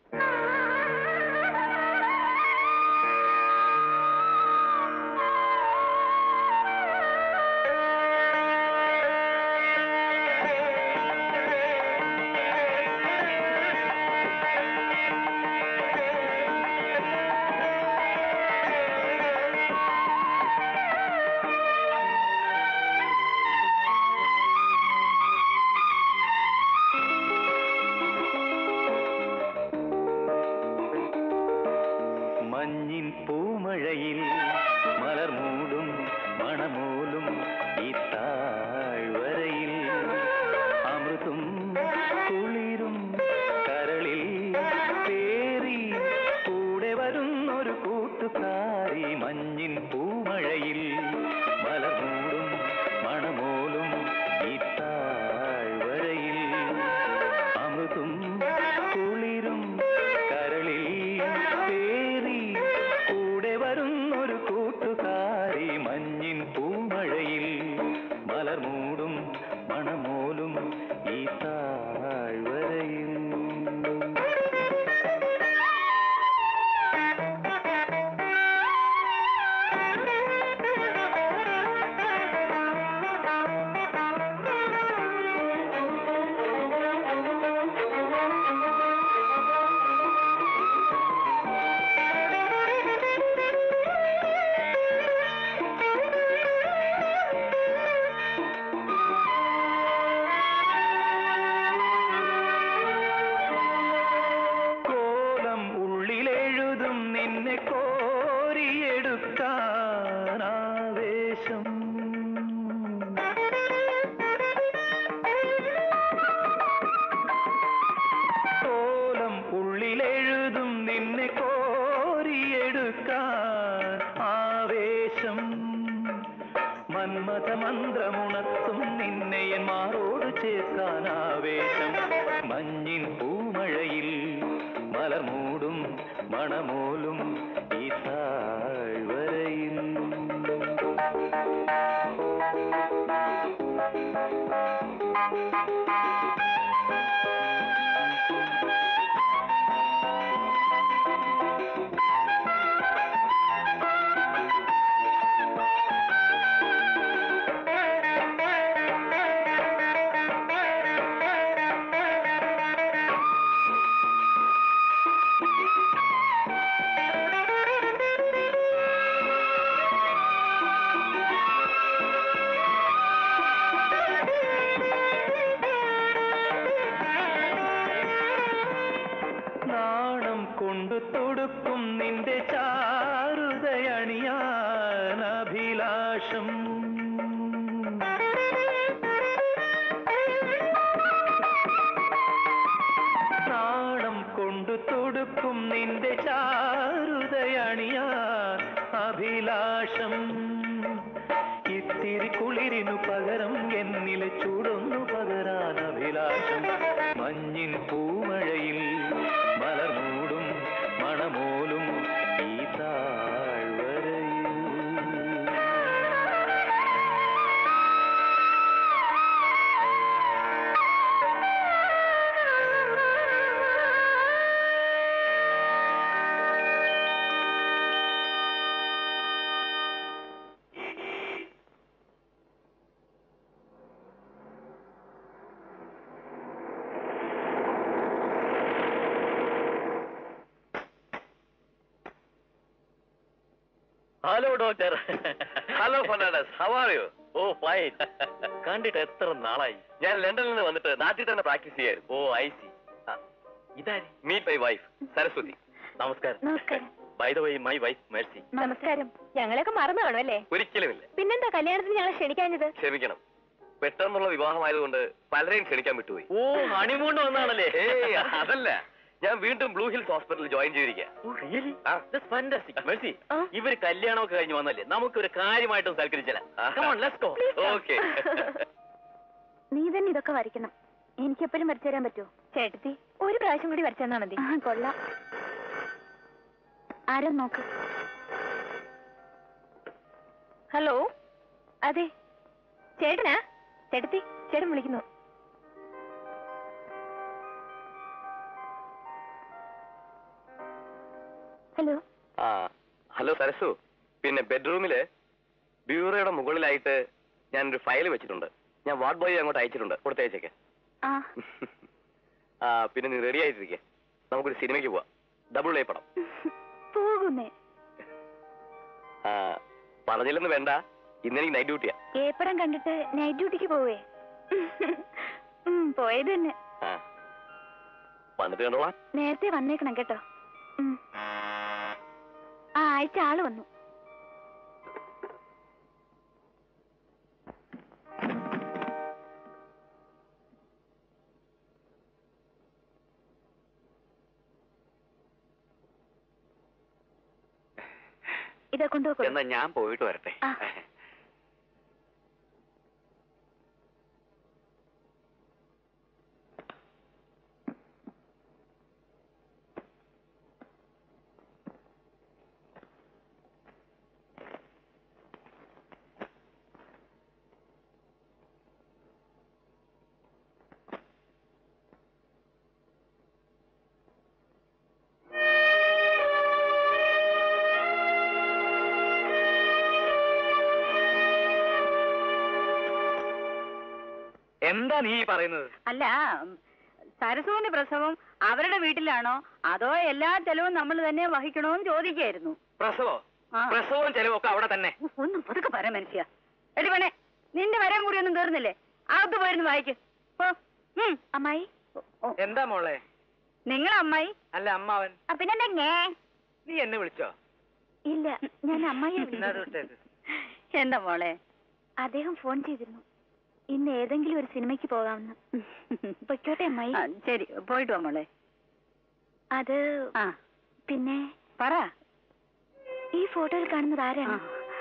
മഞ്ഞിൻ പൂമഴയിൽ മലർമൂടും മണമൂലും ഈ താഴ്വരയിൽ അമൃതും കുളിരും കരളിൽ പേറി കൂടെ വരുന്നൊരു കൂട്ടുകാരി മഞ്ഞിൻ പൂമഴയിൽ മലർമൂടും മണമൂലും ഈ താഴ്വരയിൽ അമൃതും കുളിരും കരളിൽ പേറി കൂടെ വരുന്നൊരു കൂട്ടുകാരി മഞ്ഞിൻ പൂമഴയിൽ മലർമൂടും മണമോലും ഈ താഴ്വരയിൽ കോലം ഉള്ളിലെഴുതും നിന്നെ കോരിയെടുക്കാനാവേശം കോലം ഉള്ളിലെഴുതും നിന്നെ കോരിയെടുക്കാൻ ആവേശം മന്മഥ മന്ത്രമുണർത്തും നിന്നെ എൻ മാറോട് ചേർക്കാൻ ആവേശം മഞ്ഞിൻ പൂമഴയിൽ മലർമൂടും മണമോലും ഈ താഴ്വരയിൽ നാണം കൊണ്ടു തൊടുക്കും നിന്റെ ചാരുതയണിയാൻ അഭിലാഷം നാണം കൊണ്ടു തൊടുക്കും നിന്റെ ചാരുതയണിയാൻ അഭിലാഷം ഇത്തിരി കുളിരിനു പകരം എന്നിലെ ചൂടൊന്നു പകരാൻ അഭിലാഷം മഞ്ഞിൻ പൂമഴയിൽ മലർമൂടും മണമോലും ഈ താഴ്വരയിൽ hello doctor hello Fernandes how are you oh fine കണ്ടിട്ട് എത്ര നാളായി ഞാൻ ലണ്ടനിൽ നിന്ന് വന്നിട്ട് നാട്ടിൽ തന്നെ പ്രാക്ടീസ് ചെയ്യായിരുന്നു ഓ ഐ സി ഇതാരി മീറ്റ് മൈ വൈഫ് സരസ്വതി നമസ്കാരം നമസ്കാരം. By the way my wife Mercy നമസ്കാരം ഞങ്ങളെയൊക്കെ മറന്നു കാണുമല്ലേ ഒരിക്കലുമില്ല പിന്നെന്താ കല്യാണത്തിന് ഞങ്ങളെ ക്ഷണിക്കാഞ്ഞത് ക്ഷമിക്കണം പെട്ടെന്നുള്ള വിവാഹമായതുകൊണ്ട് പലരെയും ക്ഷണിക്കാൻ വിട്ടുപോയി ഓ ഹണിമൂൺ വന്നാണല്ലേ ഏയ് അതല്ല ഞാൻ വീണ്ടും ബ്ലൂ ഹിൽസ് ഹോസ്പിറ്റലിൽ ജോയിൻ ചെയ്തിരിക്കുക ആ. മെഴ്സി ആ? ഇവര് കല്യാണമൊക്കെ കഴിഞ്ഞ് വന്നല്ലേ നമുക്ക് ഒരു കാര്യമായിട്ടും സൽക്കരിച്ചാല ഓക്കെ നീ തന്നെ ഇതൊക്കെ വരയ്ക്കണം എനിക്ക് എപ്പോഴും വരച്ചു തരാൻ പറ്റുമോ ചേട്ടത്തി ഒരു പ്രാവശ്യം കൂടി വരച്ചെന്നാ മതി കൊള്ളാം ആരോ നോക്ക് ഹലോ അതെ ചേട്ടനാ ചേട്ടത്തി ചേട്ടൻ വിളിക്കുന്നു ഹലോ ആ ഹലോ സരസു പിന്നെ ബെഡ്റൂമില് ബ്യൂറോയുടെ മുകളിലായിട്ട് ഞാനൊരു ഫയൽ വെച്ചിട്ടുണ്ട് ഞാൻ വാർഡ് ബോയ് അങ്ങോട്ട് അയച്ചിട്ടുണ്ട് കൊടുത്തയച്ചേക്ക് ആ ആ പിന്നെ നീ റെഡി ആയിട്ടിരിക്കെ നമുക്കൊരു സിനിമയ്ക്ക് പോവാം ഡബിൾ എ പടം പോകുന്നേ ആ പറഞ്ഞില്ലെന്ന് വേണ്ട ഇന്നെനിക്ക് നൈറ്റ് ഡ്യൂട്ടിയാ ഏപ്പടം കണ്ടിട്ട് നൈറ്റ് ഡ്യൂട്ടിക്ക് പോവേ ഉം, പോയത് തന്നെ ആ വന്നിട്ട് കണ്ടോളാം നേരത്തെ വന്നേക്കണം കേട്ടോ ഉം. ആ അയച്ച ആള് വന്നു ഇതാ കൊണ്ടുപോകും എന്നാ ഞാൻ പോയിട്ട് വരട്ടെ ആ. എന്താ നീ ഈ പറയുന്നത് അല്ല ഉം, സരസുവിന്റെ പ്രസവം അവരുടെ വീട്ടിലാണോ അതോ എല്ലാ ചെലവും നമ്മൾ തന്നെ വഹിക്കണോന്ന് ചോദിക്കായിരുന്നു പ്രസവോ ആ. പ്രസവവും ചെലവൊക്കെ അവിടെ തന്നെ ഉഫ്, ഒന്നും പതുക്കെ പറ മനുഷ്യ എടി പെണ്ണെ നിന്റെ വരം കൂടി ഒന്നും തീർന്നില്ലേ അകത്ത് പോയിരുന്നു വായിക്ക് ഓ ഉം. അമ്മായി ഓ, എന്താ മോളെ നിങ്ങളെ അമ്മായി അല്ല അമ്മാവൻ ആ, പിന്നെന്താ ഞേ നീ എന്നെ വിളിച്ചോ ഇല്ല ഞാൻ അമ്മായിയെ എന്നാ അത് വിളിച്ചു വിട്ടേക്ക്. എന്താ മോളെ അദ്ദേഹം ഫോൺ ചെയ്തിരുന്നു ഇന്ന് ഏതെങ്കിലും ഒരു സിനിമയ്ക്ക് പോകാമെന്ന് പൊയ്ക്കോട്ടെ അമ്മായി ആ, ശരി പോയിട്ട് വാ മോളെ അത് ആ പിന്നെ പറ ഈ ഫോട്ടോയിൽ കാണുന്നത് ആ. ആരാണ്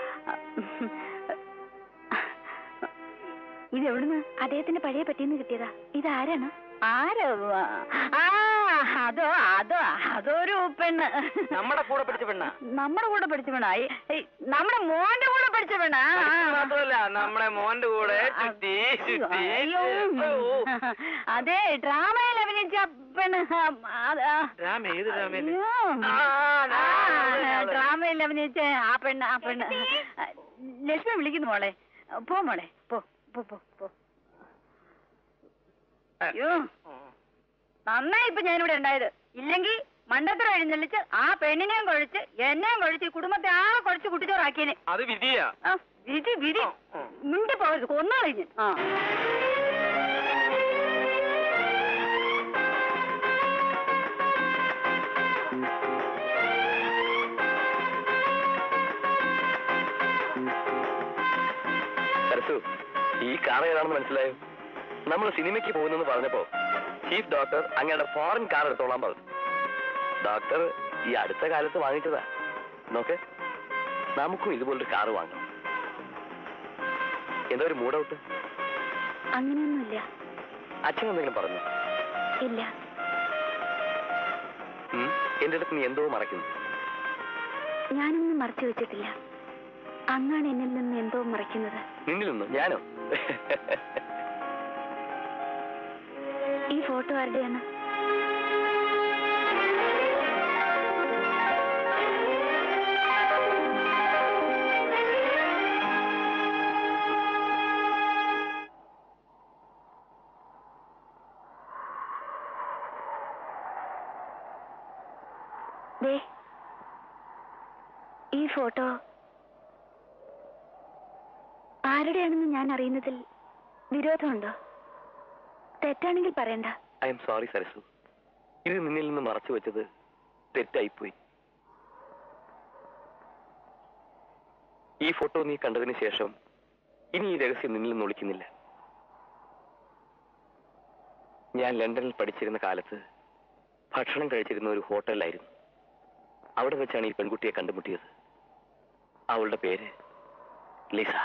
ഇത് എവിടുന്ന് അദ്ദേഹത്തിന്റെ പഴയ പറ്റിയെന്ന് കിട്ടിയതാ ഇതാരാണ് ആരോ ആ അതോ അതോ അതൊരു പെണ്ണ് നമ്മുടെ കൂടെ പഠിച്ച പെണ്ണ നമ്മുടെ കൂടെ പഠിച്ച പെണ്ണ നമ്മുടെ മോന്റെ കൂടെ പഠിച്ച പെണ്ണ മാത്രമല്ല നമ്മുടെ മോന്റെ കൂടെ ചുറ്റി ചുറ്റി ഓ, അതെ ഡ്രാമയിൽ അഭിനയിച്ച പെണ്ണ് ആ, അത്, ആ. ഡ്രാമ ഏത് ഡ്രാമയില് അയ്യോ. ആ, ആ, ആ, ഡ്രാമയിൽ അഭിനയിച്ച ആ പെണ്ണ് ആ പെണ്ണ് ലക്ഷ്മി വിളിക്കുന്നു മോളെ പോ മോളെ പോ പോ പോ പോ അയ്യോ നന്നായി ഇപ്പൊ ഞാനിവിടെ ഉണ്ടായത് ഇല്ലെങ്കിൽ മണ്ടത്തരം എഴുന്നള്ളിച്ച് ആ പെണ്ണിനെയും കൊഴിച്ച് എന്നെയും കൊഴിച്ച് ഈ കുടുംബത്തെ ആകെ കൊഴിച്ച് കുട്ടിച്ചോറാക്കിയനെ അത് വിധിയാ ആ വിധി വിധി ആ, ആ. മിണ്ടി പോകരുത് കൊന്നു കഴിഞ്ഞ് ആ സരസു ഈ കാർ ഏതാണെന്ന് മനസ്സിലായോ നമ്മൾ സിനിമയ്ക്ക് പോകുന്നെന്ന് പറഞ്ഞപ്പോ ചീഫ് ഡോക്ടർ അങ്ങയുടെ ഫോറിൻ കാർ എടുത്തോളാൻ പറഞ്ഞു ഡോക്ടർ ഈ അടുത്ത കാലത്ത് വാങ്ങിച്ചതാ നോക്ക് നമുക്കും ഇതുപോലൊരു കാർ വാങ്ങണം എന്താ ഒരു മൂഡ് ഔട്ട് അങ്ങനെയൊന്നുമില്ല അച്ഛൻ എന്തെങ്കിലും പറഞ്ഞു ഇല്ല ഉം? എന്റെ അടുത്ത് നീ എന്തോ മറക്കുന്നു ഞാനൊന്നും മറച്ചു വെച്ചിട്ടില്ല അങ്ങാണ് എന്നിൽ നിന്ന് എന്തോ മറയ്ക്കുന്നത് നിന്നിൽ നിന്നും ഞാനോ ഈ ഫോട്ടോ ആരുടെയാണ് ദേ, ഈ ഫോട്ടോ ആരുടെയാണെന്ന് ഞാൻ അറിയുന്നതിൽ വിരോധമുണ്ടോ തെറ്റാണെങ്കിൽ പറയണ്ട ഐ എം സോറി സരസു ഇത് നിന്നിൽ നിന്ന് മറച്ചു വെച്ചത് തെറ്റായിപ്പോയി ഈ ഫോട്ടോ നീ കണ്ടതിന് ശേഷം ഇനി ഈ രഹസ്യം നിന്നിൽ നിന്ന് ഒളിക്കുന്നില്ല ഞാൻ ലണ്ടനിൽ പഠിച്ചിരുന്ന കാലത്ത് ഭക്ഷണം കഴിച്ചിരുന്ന ഒരു ഹോട്ടലിലായിരുന്നു അവിടെ വെച്ചാണ് ഈ പെൺകുട്ടിയെ കണ്ടുമുട്ടിയത് അവളുടെ പേര് Lisa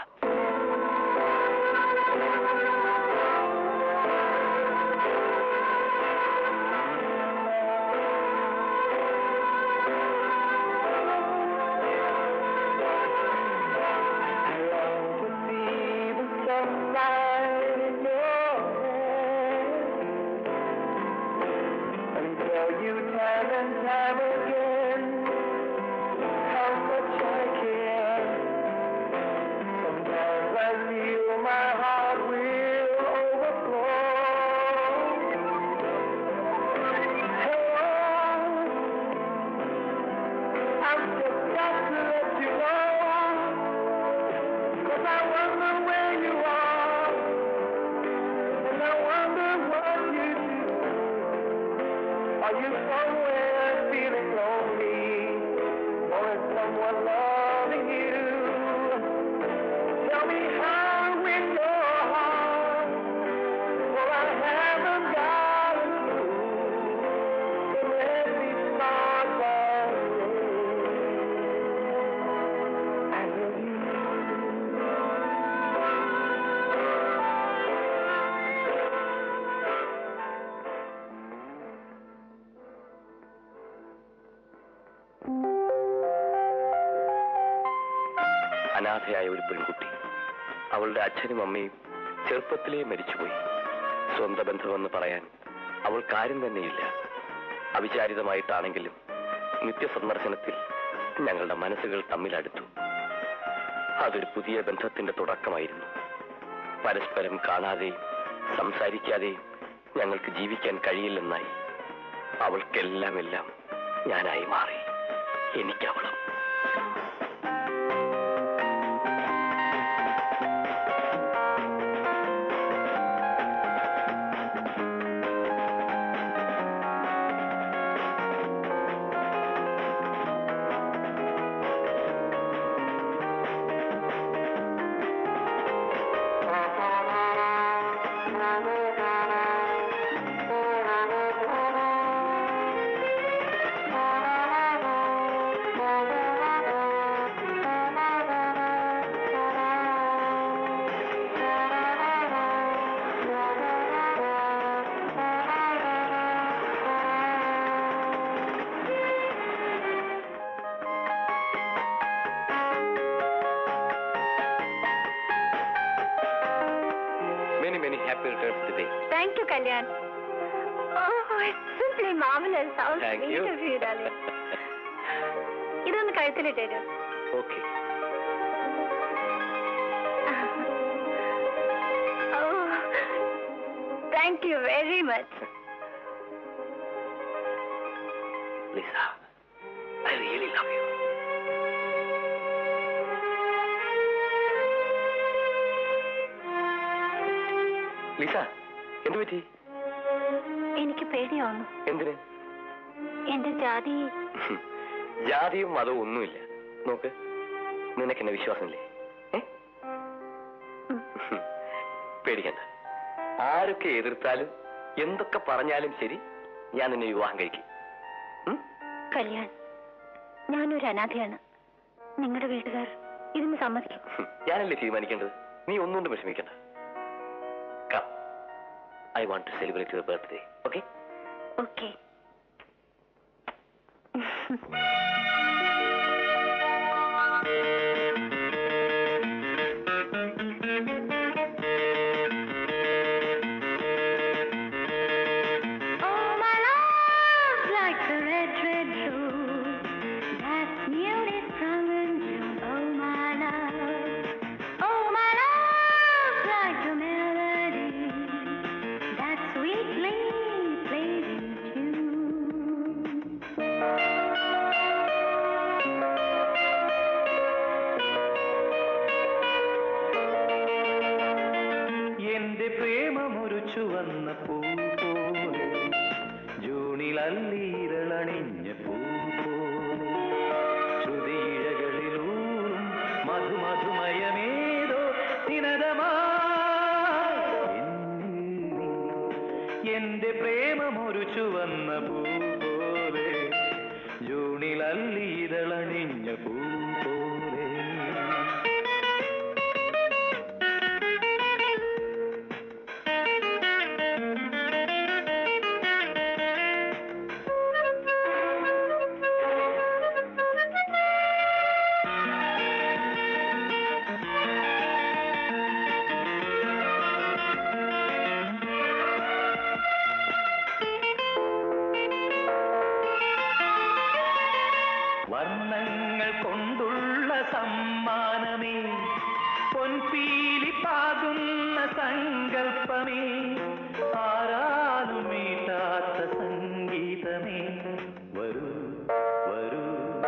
Are you somewhere feeling lonely? Or is someone loving you? Tell me how in your heart. For I haven't got a clue. So let me start by saying I love you. അനാഥയായ ഒരു പെൺകുട്ടി അവളുടെ അച്ഛനും അമ്മയും ചെറുപ്പത്തിലേ മരിച്ചുപോയി സ്വന്തം ബന്ധമെന്ന് പറയാൻ അവൾക്ക് ആരും തന്നെയില്ല അവിചാരിതമായിട്ടാണെങ്കിലും നിത്യസന്ദർശനത്തിൽ ഞങ്ങളുടെ മനസ്സുകൾ തമ്മിലടുത്തു അതൊരു പുതിയ ബന്ധത്തിന്റെ തുടക്കമായിരുന്നു പരസ്പരം കാണാതെയും സംസാരിക്കാതെയും ഞങ്ങൾക്ക് ജീവിക്കാൻ കഴിയില്ലെന്നായി അവൾക്കെല്ലാം എല്ലാം ഞാനായി മാറി എനിക്കവളും Many, many happy returns today. Thank you, Kalyan. Oh, it's simply marvelous. How Thank sweet you. of you, darling. ഇതൊന്ന് കഴുത്തിലിട്ട് തരൂ okay. Oh, thank you very much. Lisa, I really love you. Lisa എന്തു പറ്റി എനിക്ക് പേടിയാവുന്നു എന്തിന് എന്റെ ജാതി ഹും, ജാതിയും മതവും ഒന്നുമില്ല നോക്ക് നിനക്കെന്നെ വിശ്വാസമില്ലേ ഏ? ഉം. ഹും, പേടിക്കണ്ട ആരൊക്കെ എതിർത്താലും എന്തൊക്കെ പറഞ്ഞാലും ശരി ഞാൻ നിന്നെ വിവാഹം കഴിക്കും ഉം? കല്യാൺ ഞാനൊരു അനാഥയാണ് നിങ്ങളുടെ വീട്ടുകാർ ഇതിന് സമ്മതിക്കും ഹും, ഞാനല്ലേ തീരുമാനിക്കേണ്ടത് നീ ഒന്നുകൊണ്ട് വിഷമിക്കണ്ട come I want to celebrate your birthday okay okay Oh, my love's like the red, red rose that's newly sprung in June. Oh, my love, oh, my love's like the melody that sweetly plays in tune. ചുവന്ന പൂ പോലെ ജൂണിലല്ലീരളണിഞ്ഞ പൂ പോലെ ശ്രുതിയിഴകളിലൂറും മധുമധുമയമേതോ നിനതമായി എന്റെ പ്രേമമൊരു ചുവന്ന പൂ പോലെ ജൂണിലല്ലീരളണിഞ്ഞ പൂ പോലെ വർണ്ണങ്ങൾ കൊണ്ടുള്ള സമ്മാനമേ പൊൻപീലി പാകുന്ന സങ്കൽപ്പമേ ആരാലും മീട്ടാത്ത സംഗീതമേ വരൂ വരൂ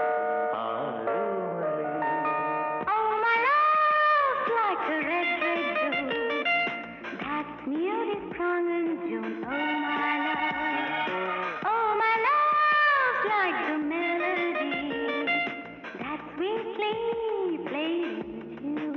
ആരോമലേ Oh, my love's like a red, red rose that's newly sprung in June. Oh, my love. Oh, my love's like the melody that sweetly played in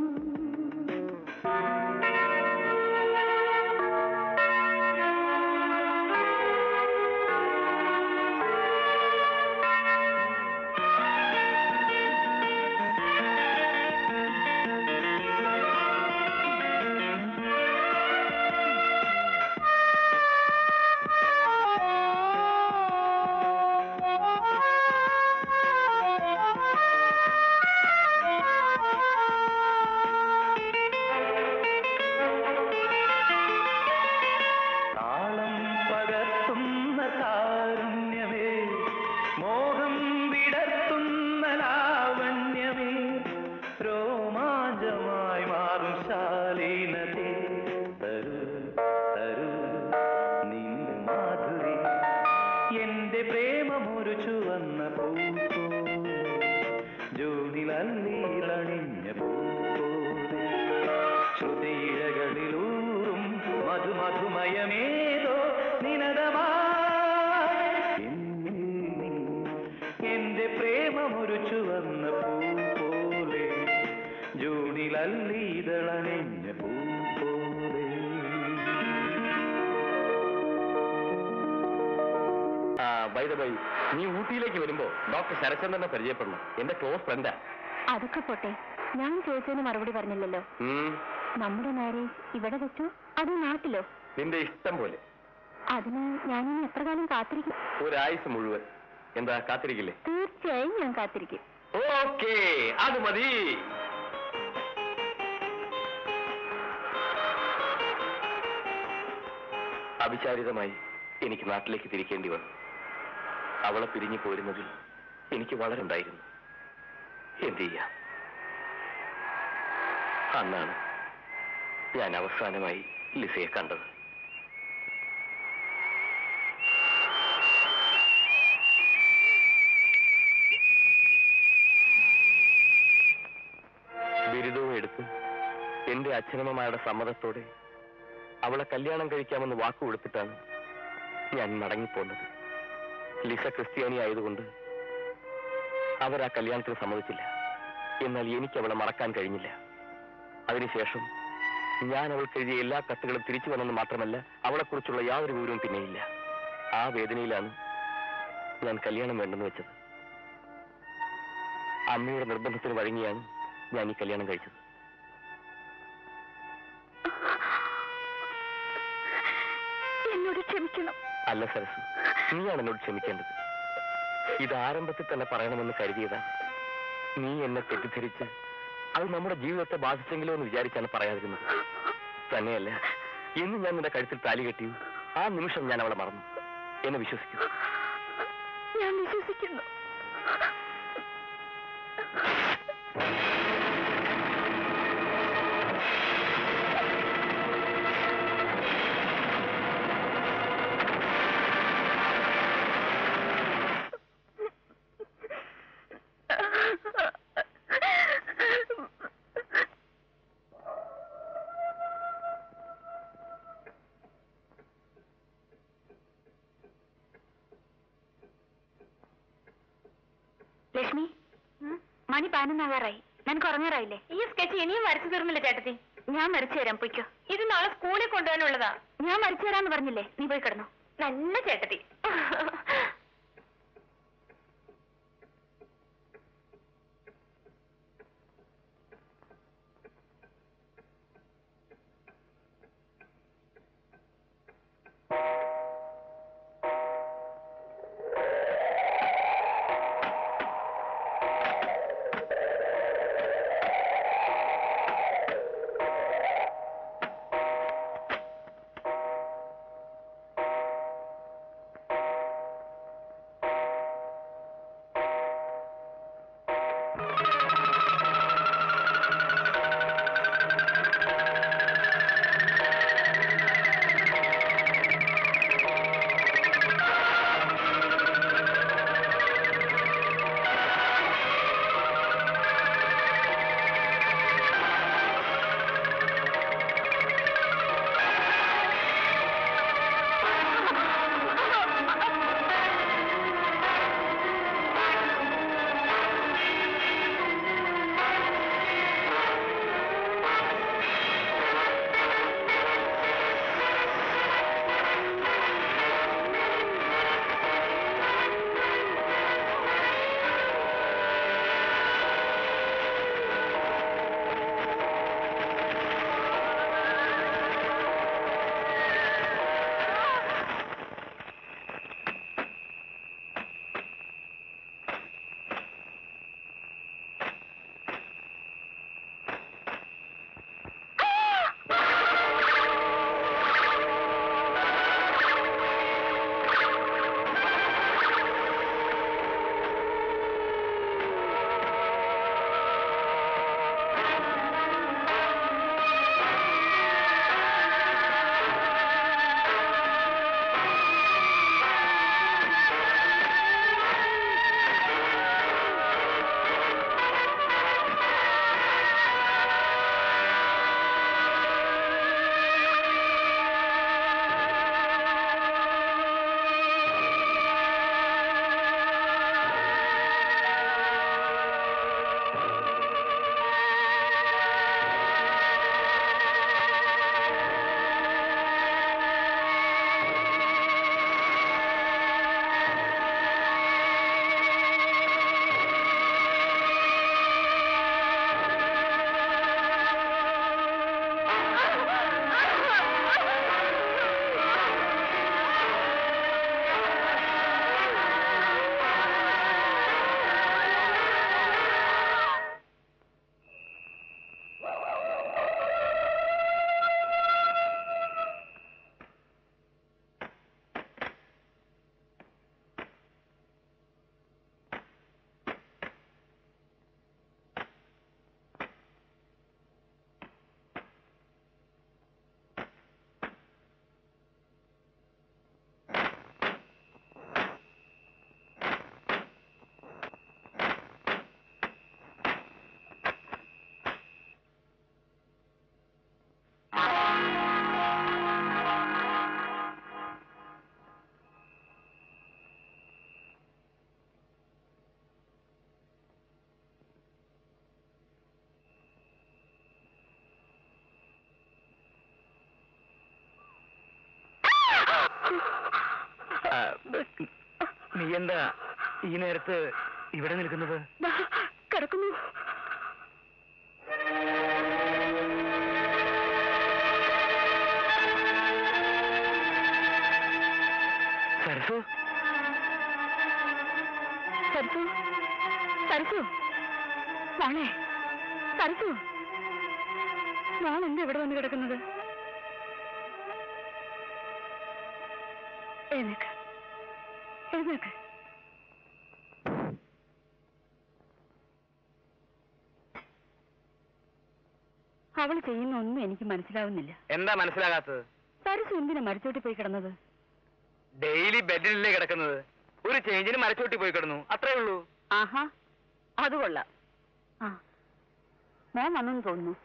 താളം പകർത്തുന്ന കാരുണ്യമേ മോഹം വിടർത്തുന്ന ലാവണ്യമേ രോമാഞ്ചമായി മാറും ശാലീനതേ തരൂ തരൂ നിൻ മാധുരി എന്റെ പ്രേമമൊരു ചുവന്ന പൂ ജൂണിലല്ലീളണിഞ്ഞ പൂ ശ്രുതിയിഴകളിലൂറും മധുമധുമയമേതോ നിനതമായി എന്റെ പ്രേമമൊരു ചുവന്ന പൂ പോലെ ജൂണിലല്ലീതളണിഞ്ഞ പൂ പോലെ ആ ബൈ ബൈ നീ ഊട്ടിയിലേക്ക് വരുമ്പോ ഡോക്ടർ ശരചന്ദ്രനെ പരിചയപ്പെടണം എന്റെ ക്ലോസ് ഫ്രണ്ടാ അതൊക്കെ പോട്ടെ ഞാൻ ചോദിച്ചതിന് മറുപടി പറഞ്ഞില്ലല്ലോ ഉം, നമ്മുടെ മാരേജ് ഇവിടെ വെച്ചോ അതോ നാട്ടിലോ നിന്റെ ഇഷ്ടം പോലെ അതിന് ഞാനിനി എത്ര കാലം കാത്തിരിക്കും ഒരായുസ് മുഴുവൻ എന്താ കാത്തിരിക്കില്ലേ തീർച്ചയായും ഞാൻ കാത്തിരിക്കും ഓക്കേ അത് മതി അവിചാരിതമായി എനിക്ക് നാട്ടിലേക്ക് തിരിക്കേണ്ടി വന്നു അവളെ പിരിഞ്ഞു പോരുന്നതിൽ എനിക്ക് വളരെ ഉണ്ടായിരുന്നു എന്ത് ചെയ്യാം അന്നാണ് ഞാൻ അവസാനമായി ലിസയെ കണ്ടത് ബിരുദവും എടുത്ത് എന്റെ അച്ഛനമ്മമാരുടെ സമ്മതത്തോടെ അവളെ കല്യാണം കഴിക്കാമെന്ന് വാക്കു കൊടുത്തിട്ടാണ് ഞാൻ മടങ്ങിപ്പോന്നത് ലിസ ക്രിസ്ത്യാനി ആയതുകൊണ്ട് അവർ ആ കല്യാണത്തിന് സമ്മതിച്ചില്ല എന്നാൽ എനിക്ക് അവളെ മറക്കാൻ കഴിഞ്ഞില്ല അതിനുശേഷം ഞാൻ അവൾക്ക് എഴുതിയ എല്ലാ കത്തുകളും തിരിച്ചു വന്നെന്ന് മാത്രമല്ല അവളെക്കുറിച്ചുള്ള യാതൊരു വിവരവും പിന്നെയില്ല ആ വേദനയിലാണ് ഞാൻ കല്യാണം വേണ്ടെന്ന് വെച്ചത് അമ്മയുടെ നിർബന്ധത്തിന് വഴങ്ങിയാണ് ഞാൻ ഈ കല്യാണം കഴിച്ചത് എന്നോട് ക്ഷമിക്കണം അല്ല സരസു നീയാണ് എന്നോട് ക്ഷമിക്കേണ്ടത് ഇത് ആരംഭത്തിൽ തന്നെ പറയണമെന്ന് കരുതിയതാണ് നീ എന്നെ തെറ്റിദ്ധരിച്ച് അത് നമ്മുടെ ജീവിതത്തെ ബാധിച്ചെങ്കിലോ എന്ന് വിചാരിച്ചാണ് പറയാതിരുന്നത് തന്നെയല്ല എന്ന് ഞാൻ നിന്റെ കഴുത്തിൽ താലി കെട്ടിയു ആ നിമിഷം ഞാൻ അവളെ മറന്നു എന്നെ വിശ്വസിക്കൂ ഞാൻ വിശ്വസിക്കുന്നു മണി പതിനൊന്നാകാറായി നിനക്ക് ഉറങ്ങാറായില്ലേ ഈ സ്കെച്ച് ഇനിയും വരച്ചു തീർന്നില്ല ചേട്ടത്തി ഞാൻ വരച്ചു തരാം പൊയ്ക്കോ ഇത് നാളെ സ്കൂളിൽ കൊണ്ടുപോകാനുള്ളതാ ഞാൻ വരച്ചു തരാന്ന് പറഞ്ഞില്ലേ നീ പോയി കിടന്നു നല്ല ചേട്ടത്തി നീ എന്താ ഈ നേരത്ത് ഇവിടെ നിൽക്കുന്നത് കിടക്കുന്നു സരസു സരസു സരസു മോളെ സരസു മോൾ എന്താ ഇവിടെ വന്ന് കിടക്കുന്നത് എഴുന്നേക്ക് എഴുന്നേക്ക് അവൾ ചെയ്യുന്ന ഒന്നും എനിക്ക് മനസ്സിലാവുന്നില്ല എന്താ മനസ്സിലാകാത്തത് സരസു എന്തിനാ മരിച്ചോട്ടി പോയി കിടന്നത് ഡെയിലി ബെഡിലല്ലേ കിടക്കുന്നത് ഒരു ചേഞ്ചിന് മരച്ചോട്ടി പോയി കിടന്നു അത്രേ ഉള്ളൂ ആഹാ അത് കൊള്ളാം ആ മോൻ വന്നെന്ന് തോന്നുന്നു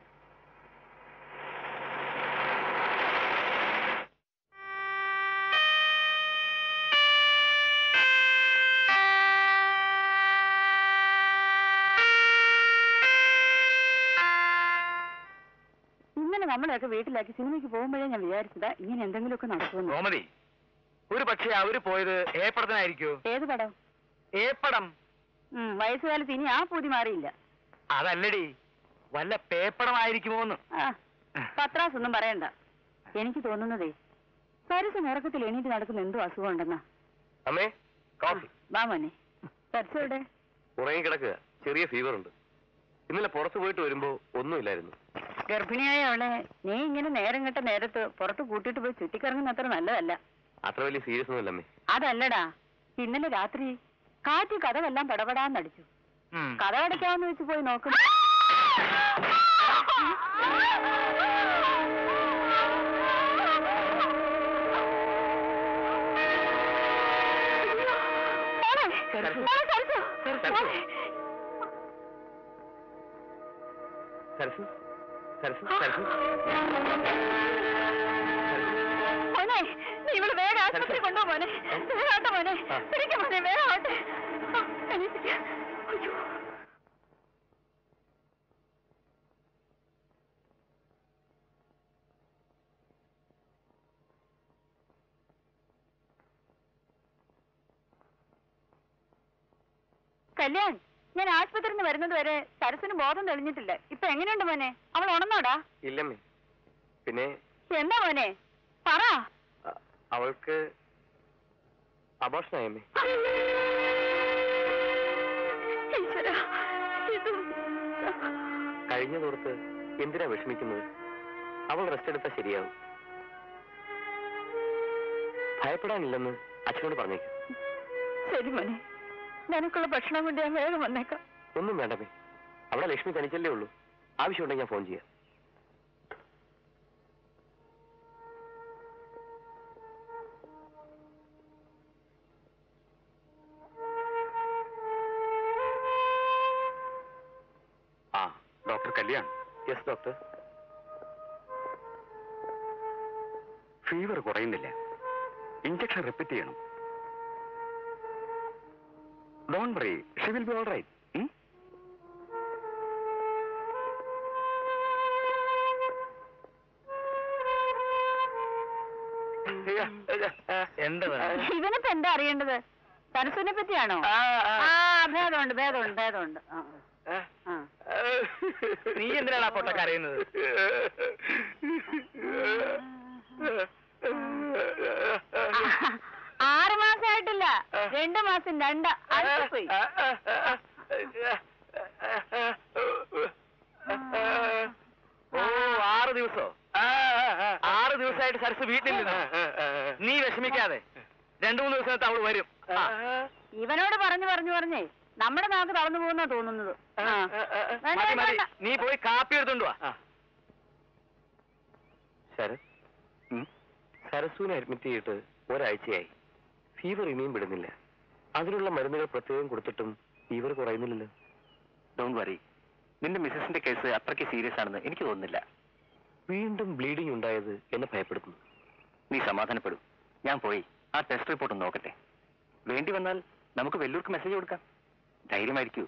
നമ്മളെയൊക്കെ വീട്ടിലാക്കി സിനിമയ്ക്ക് പോകുമ്പോഴേ ഞാൻ വിചാരിച്ചതാ ഇങ്ങനെ എന്തെങ്കിലുമൊക്കെ നടക്കുമെന്ന് ഗോമതി ഒരു പക്ഷേ അവര് പോയത് ഏപ്പടത്തിനായിരിക്കോ ഏത് പടം ഏപ്പടം ഉം, വയസ്സുകാലത്ത് ഇനി ആ പൂതി മാറിയില്ല അതല്ലടി വല്ല പേപ്പടമായിരിക്കുമോന്ന് ആ പത്രാസ് ഒന്നും പറയണ്ട എനിക്ക് തോന്നുന്നതേ സരസ് ഉറക്കത്തിൽ എണീറ്റ് നടക്കുന്ന എന്തോ അസുഖം ഉണ്ടെന്നാ അമ്മേ കോഫി വാ മോനെ സരസ് എവിടെ ഉറങ്ങി കിടക്കുക ചെറിയ ഫീവർ ഉണ്ട് ഇന്നലെ പുറത്തു പോയിട്ട് വരുമ്പോ ഒന്നുമില്ലായിരുന്നു ഗർഭിണിയായ അവളെ നീ ഇങ്ങനെ നേരം കെട്ട നേരത്ത് പുറത്ത് കൂട്ടിയിട്ട് പോയി ചുറ്റിക്കറങ്ങുന്ന അത്ര നല്ലതല്ല അത്ര വലിയ സീരിയസ് ഒന്നുമില്ല അമ്മേ അതല്ലടാ ഇന്നലെ രാത്രി കാറ്റ് കഥവെല്ലാം പടപടാന്നടിച്ചു ഉം. കഥ അടയ്ക്കാമെന്ന് വെച്ച് പോയി നോക്കും സരസു സരസു സരസു മോനെ നീ ഇവള് വേഗം ആശുപത്രി കൊണ്ടുപോ മോനെ വേഗം ആട്ടെ മോനെ ആ. പിടിക്കും മോനെ വേഗം ആട്ടെ ആ, എണീറ്റിക്ക്. അയ്യോ. കല്യാൺ ഞാൻ ആശുപത്രിയിൽ നിന്ന് വരുന്നത് വരെ സരസിന് ബോധം തെളിഞ്ഞിട്ടില്ല ഇപ്പൊ എങ്ങനെയുണ്ട് മോനെ അവൾ ഉണർന്നോടാ ഇല്ലമ്മേ പിന്നെ എന്താ മോനെ പറ അ- അവൾക്ക് അബോഷനായമ്മേ ഈശ്വരാ, ഇത് കഴിഞ്ഞ തോർത്ത് എന്തിനാ വിഷമിക്കുന്നത് അവൾ റെസ്റ്റ് എടുത്താൽ ശരിയാവും ഭയപ്പെടാനില്ലെന്ന് അച്ഛനോട് പറഞ്ഞേക്കും ശരി മോനെ നിനക്കുള്ള ഭക്ഷണം കൊണ്ട് ഞാൻ വേഗം വന്നേക്കാം ഒന്നും വേണ്ടമേ അവിടെ ലക്ഷ്മി തനിച്ചല്ലേ ഉള്ളൂ ആവശ്യമുണ്ടെങ്കിൽ ഞാൻ ഫോൺ ചെയ്യാം ആ doctor Kalyan yes doctor fever കുറയുന്നില്ല ഇഞ്ചക്ഷൻ റിപ്പീറ്റ് ചെയ്യണം don't worry she will be all right എന്താ വേണം? ഇവനിപ്പോ എന്താ അറിയേണ്ടത് സരസുവിനെ പറ്റിയാണോ ആ, ആ. ആ ഭേദമുണ്ട് ഭേദമുണ്ട് ഭേദമുണ്ട് ആ, ആ. നീ എന്തിനാണ് ആ പൊട്ട കരയുന്നത് ആറ് മാസമായിട്ടില്ല രണ്ടു മാസം രണ്ട് പോയി ഓ ആറ് ദിവസോ ആറ് ദിവസമായിട്ട് സരസ് വീട്ടിലിരുന്നു നീ വിഷമിക്കാതെ രണ്ടു മൂന്ന് ദിവസത്തെ അവള് വരും ആ. ഇവനോട് പറഞ്ഞു പറഞ്ഞു പറഞ്ഞേ നമ്മുടെ നാക്ക് തളർന്നു പോകുന്ന തോന്നുന്നത് ആ. വേണ്ട, മതി, വേണ്ട, മതി. വേണ്ട. നീ പോയി കാപ്പി എടുത്തോണ്ട് വാ ശരത് സരസുവിനെ അഡ്മിറ്റ് ചെയ്തിട്ട് ഒരാഴ്ചയായി ഫീവർ ഇനിയും വിടുന്നില്ല അതിനുള്ള മരുന്നുകൾ പ്രത്യേകം കൊടുത്തിട്ടും ഫീവർ കുറയുന്നില്ലല്ലോ ഡോണ്ട് വറി നിന്റെ മിസ്സസിന്റെ കേസ് അത്രയ്ക്ക് സീരിയസ് ആണെന്ന് എനിക്ക് തോന്നുന്നില്ല വീണ്ടും ബ്ലീഡിംഗ് ഉണ്ടായത് എന്നെ ഭയപ്പെടുത്തുന്നു നീ സമാധാനപ്പെടും ഞാൻ പോയി ആ ടെസ്റ്റ് റിപ്പോർട്ട് ഒന്ന് നോക്കട്ടെ വേണ്ടി വന്നാൽ നമുക്ക് വെല്ലൂർക്ക് മെസ്സേജ് കൊടുക്കാം ധൈര്യമായിരിക്കൂ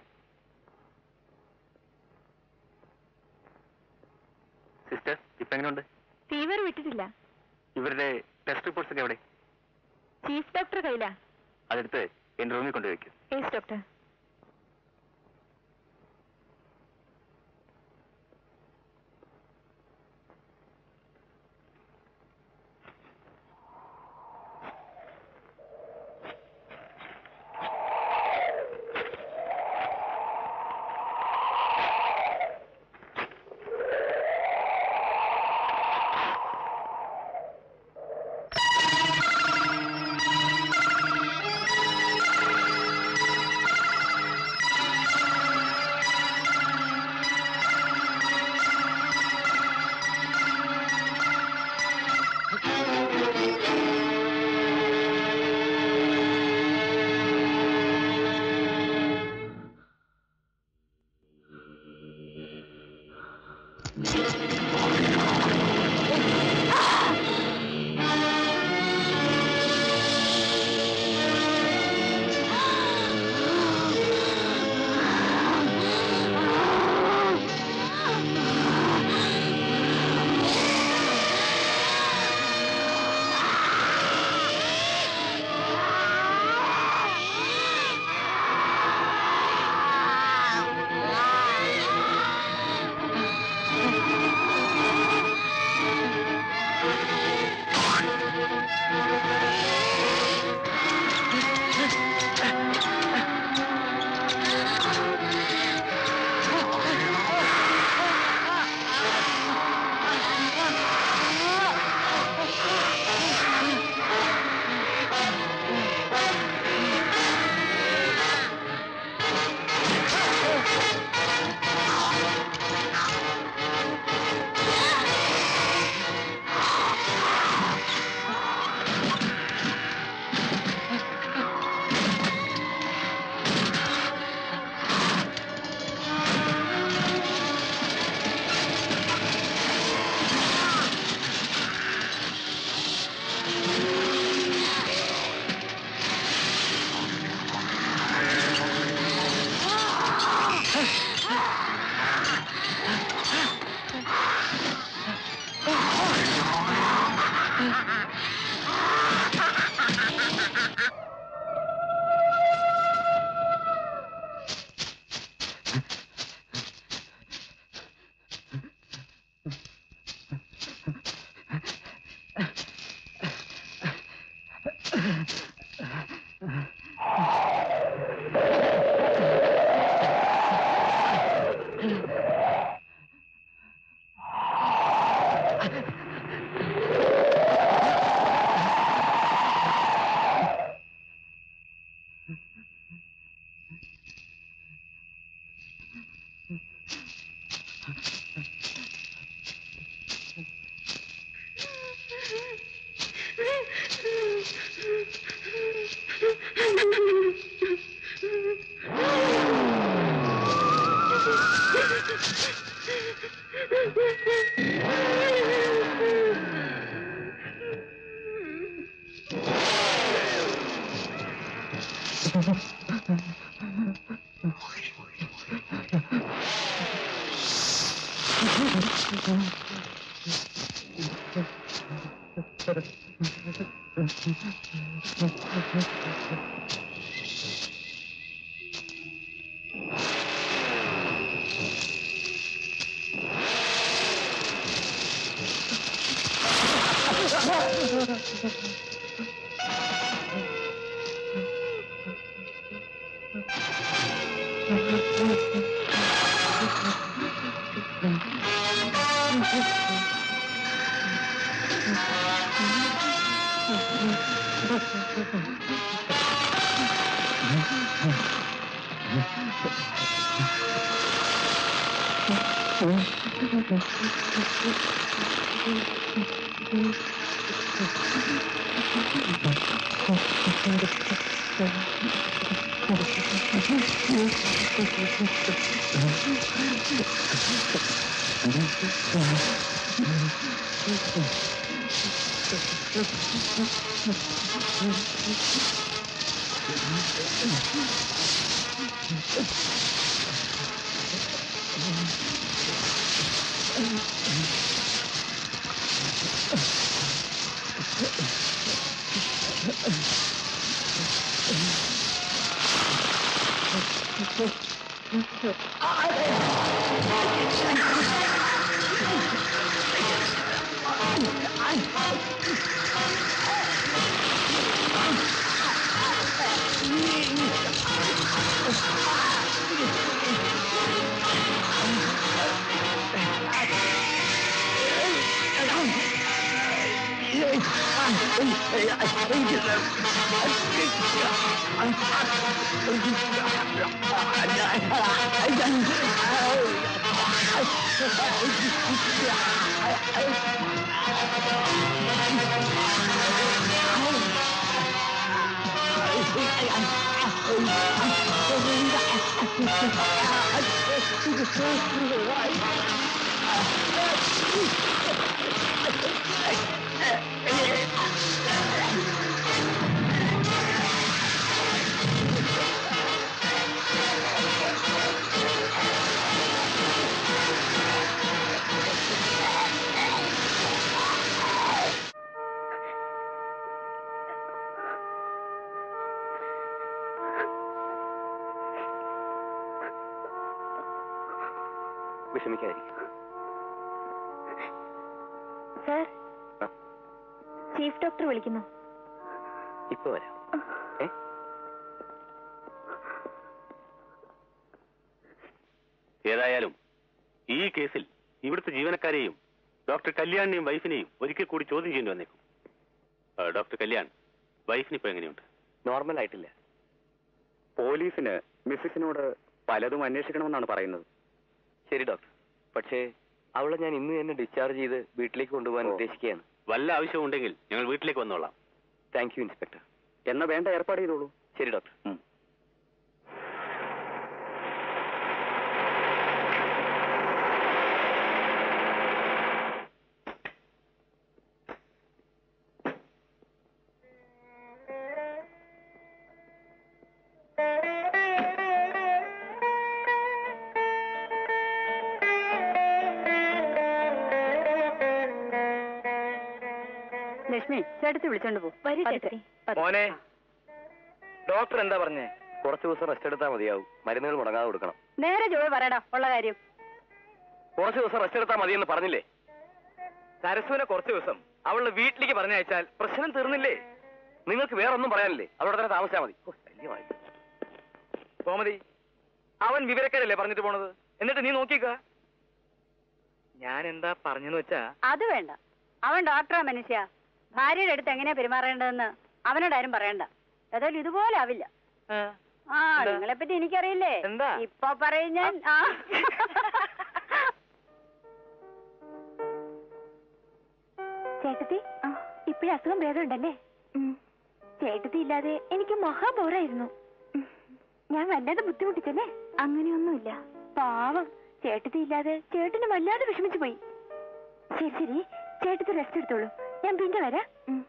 സിസ്റ്റർ ഇപ്പൊ എങ്ങനെയുണ്ട് ഫീവർ വിട്ടിട്ടില്ല ഇവരുടെ ടെസ്റ്റ് റിപ്പോർട്ട്സ് ഒക്കെ എവിടെ ചീഫ് ഡോക്ടർ കയ്യിലാ അതെടുത്ത് എന്റെ റൂമിൽ കൊണ്ടുവയ്ക്കും യെസ് ഡോക്ടർ Ah! വിഷമിക്കാതിരിക്കും സാർ ആ. ചീഫ് ഡോക്ടർ വിളിക്കുന്നു ഇപ്പൊ വരാം ഏ ഏതായാലും ഈ കേസിൽ ഇവിടുത്തെ ജീവനക്കാരെയും ഡോക്ടർ കല്യാണിനെയും വൈഫിനെയും ഒരിക്കൽ കൂടി ചോദ്യം ചെയ്യേണ്ടി വന്നേക്കും ആ, ഡോക്ടർ കല്യാൺ വൈഫിന് ഇപ്പൊ എങ്ങനെയുണ്ട് നോർമൽ ആയിട്ടില്ല പോലീസിന് മിസ്സിസിനോട് പലതും അന്വേഷിക്കണമെന്നാണ് പറയുന്നത് ശരി ഡോക്ടർ പക്ഷേ അവളെ ഞാൻ ഇന്ന് തന്നെ ഡിസ്ചാർജ് ചെയ്ത് വീട്ടിലേക്ക് കൊണ്ടുപോകാൻ ഓ. ഉദ്ദേശിക്കുകയാണ് വല്ല ആവശ്യമുണ്ടെങ്കിൽ ഞങ്ങൾ വീട്ടിലേക്ക് വന്നോളാം താങ്ക് യു ഇൻസ്പെക്ടർ എന്നാ വേണ്ട ഏർപ്പാട് ചെയ്തോളൂ ശരി ഡോക്ടർ ലക്ഷ്മി ചേട്ടത്തി വിളിച്ചോണ്ട് പോ വരൂ പതുക്കെ, ചേട്ടത്തി. പതുക്കെ. മോനെ ഡോക്ടർ എന്താ പറഞ്ഞേ കുറച്ച് ദിവസം റെസ്റ്റ് എടുത്താൽ മതിയാവും മരുന്നുകൾ മുടങ്ങാതെ കൊടുക്കണം നേരെ ജോയി പറയടാ ഉള്ള കാര്യം കുറച്ച് ദിവസം റെസ്റ്റ് എടുത്താൽ മതിയെന്ന് പറഞ്ഞില്ലേ സരസുവിനെ കുറച്ച് ദിവസം അവളുടെ വീട്ടിലേക്ക് പറഞ്ഞയച്ചാൽ പ്രശ്നം തീർന്നില്ലേ നിങ്ങൾക്ക് വേറെ ഒന്നും പറയാനില്ലേ അവിടെ തന്നെ താമസിച്ചാൽ മതി ഓ, ശല്യമായി. കോമതി അവൻ വിവരക്കേടല്ലേ പറഞ്ഞിട്ട് പോണത് എന്നിട്ട് നീ നോക്കിക്ക ഞാൻ എന്താ പറഞ്ഞെന്ന് വെച്ചാ അത് വേണ്ട അവൻ ഡോക്ടറാ മനുഷ്യ ഭാര്യയുടെ അടുത്ത് എങ്ങനെയാ പെരുമാറേണ്ടതെന്ന് അവനോടാരും പറയണ്ട ഏതായാലും ഇതുപോലെ ആവില്ല ആ, ആ എന്താ? നിങ്ങളെ പറ്റി എനിക്കറിയില്ലേ എന്താ? ഇപ്പൊ പറയും ഞാൻ ആ ചേട്ടത്തി ഇപ്പഴേ അസുഖം ഭേദമുണ്ടല്ലേ ചേട്ടത്തി ഇല്ലാതെ എനിക്ക് മഹാബോറായിരുന്നു ഞാൻ വല്ലാതെ ബുദ്ധിമുട്ടിച്ചല്ലേ അങ്ങനെയൊന്നുമില്ല പാവം ചേട്ടത്തി ഇല്ലാതെ ചേട്ടന് വല്ലാതെ വിഷമിച്ചു പോയി ശരി ശരി ചേട്ടത്തി റെസ്റ്റ് എടുത്തോളൂ ഞാൻ പിന്നെ വരാം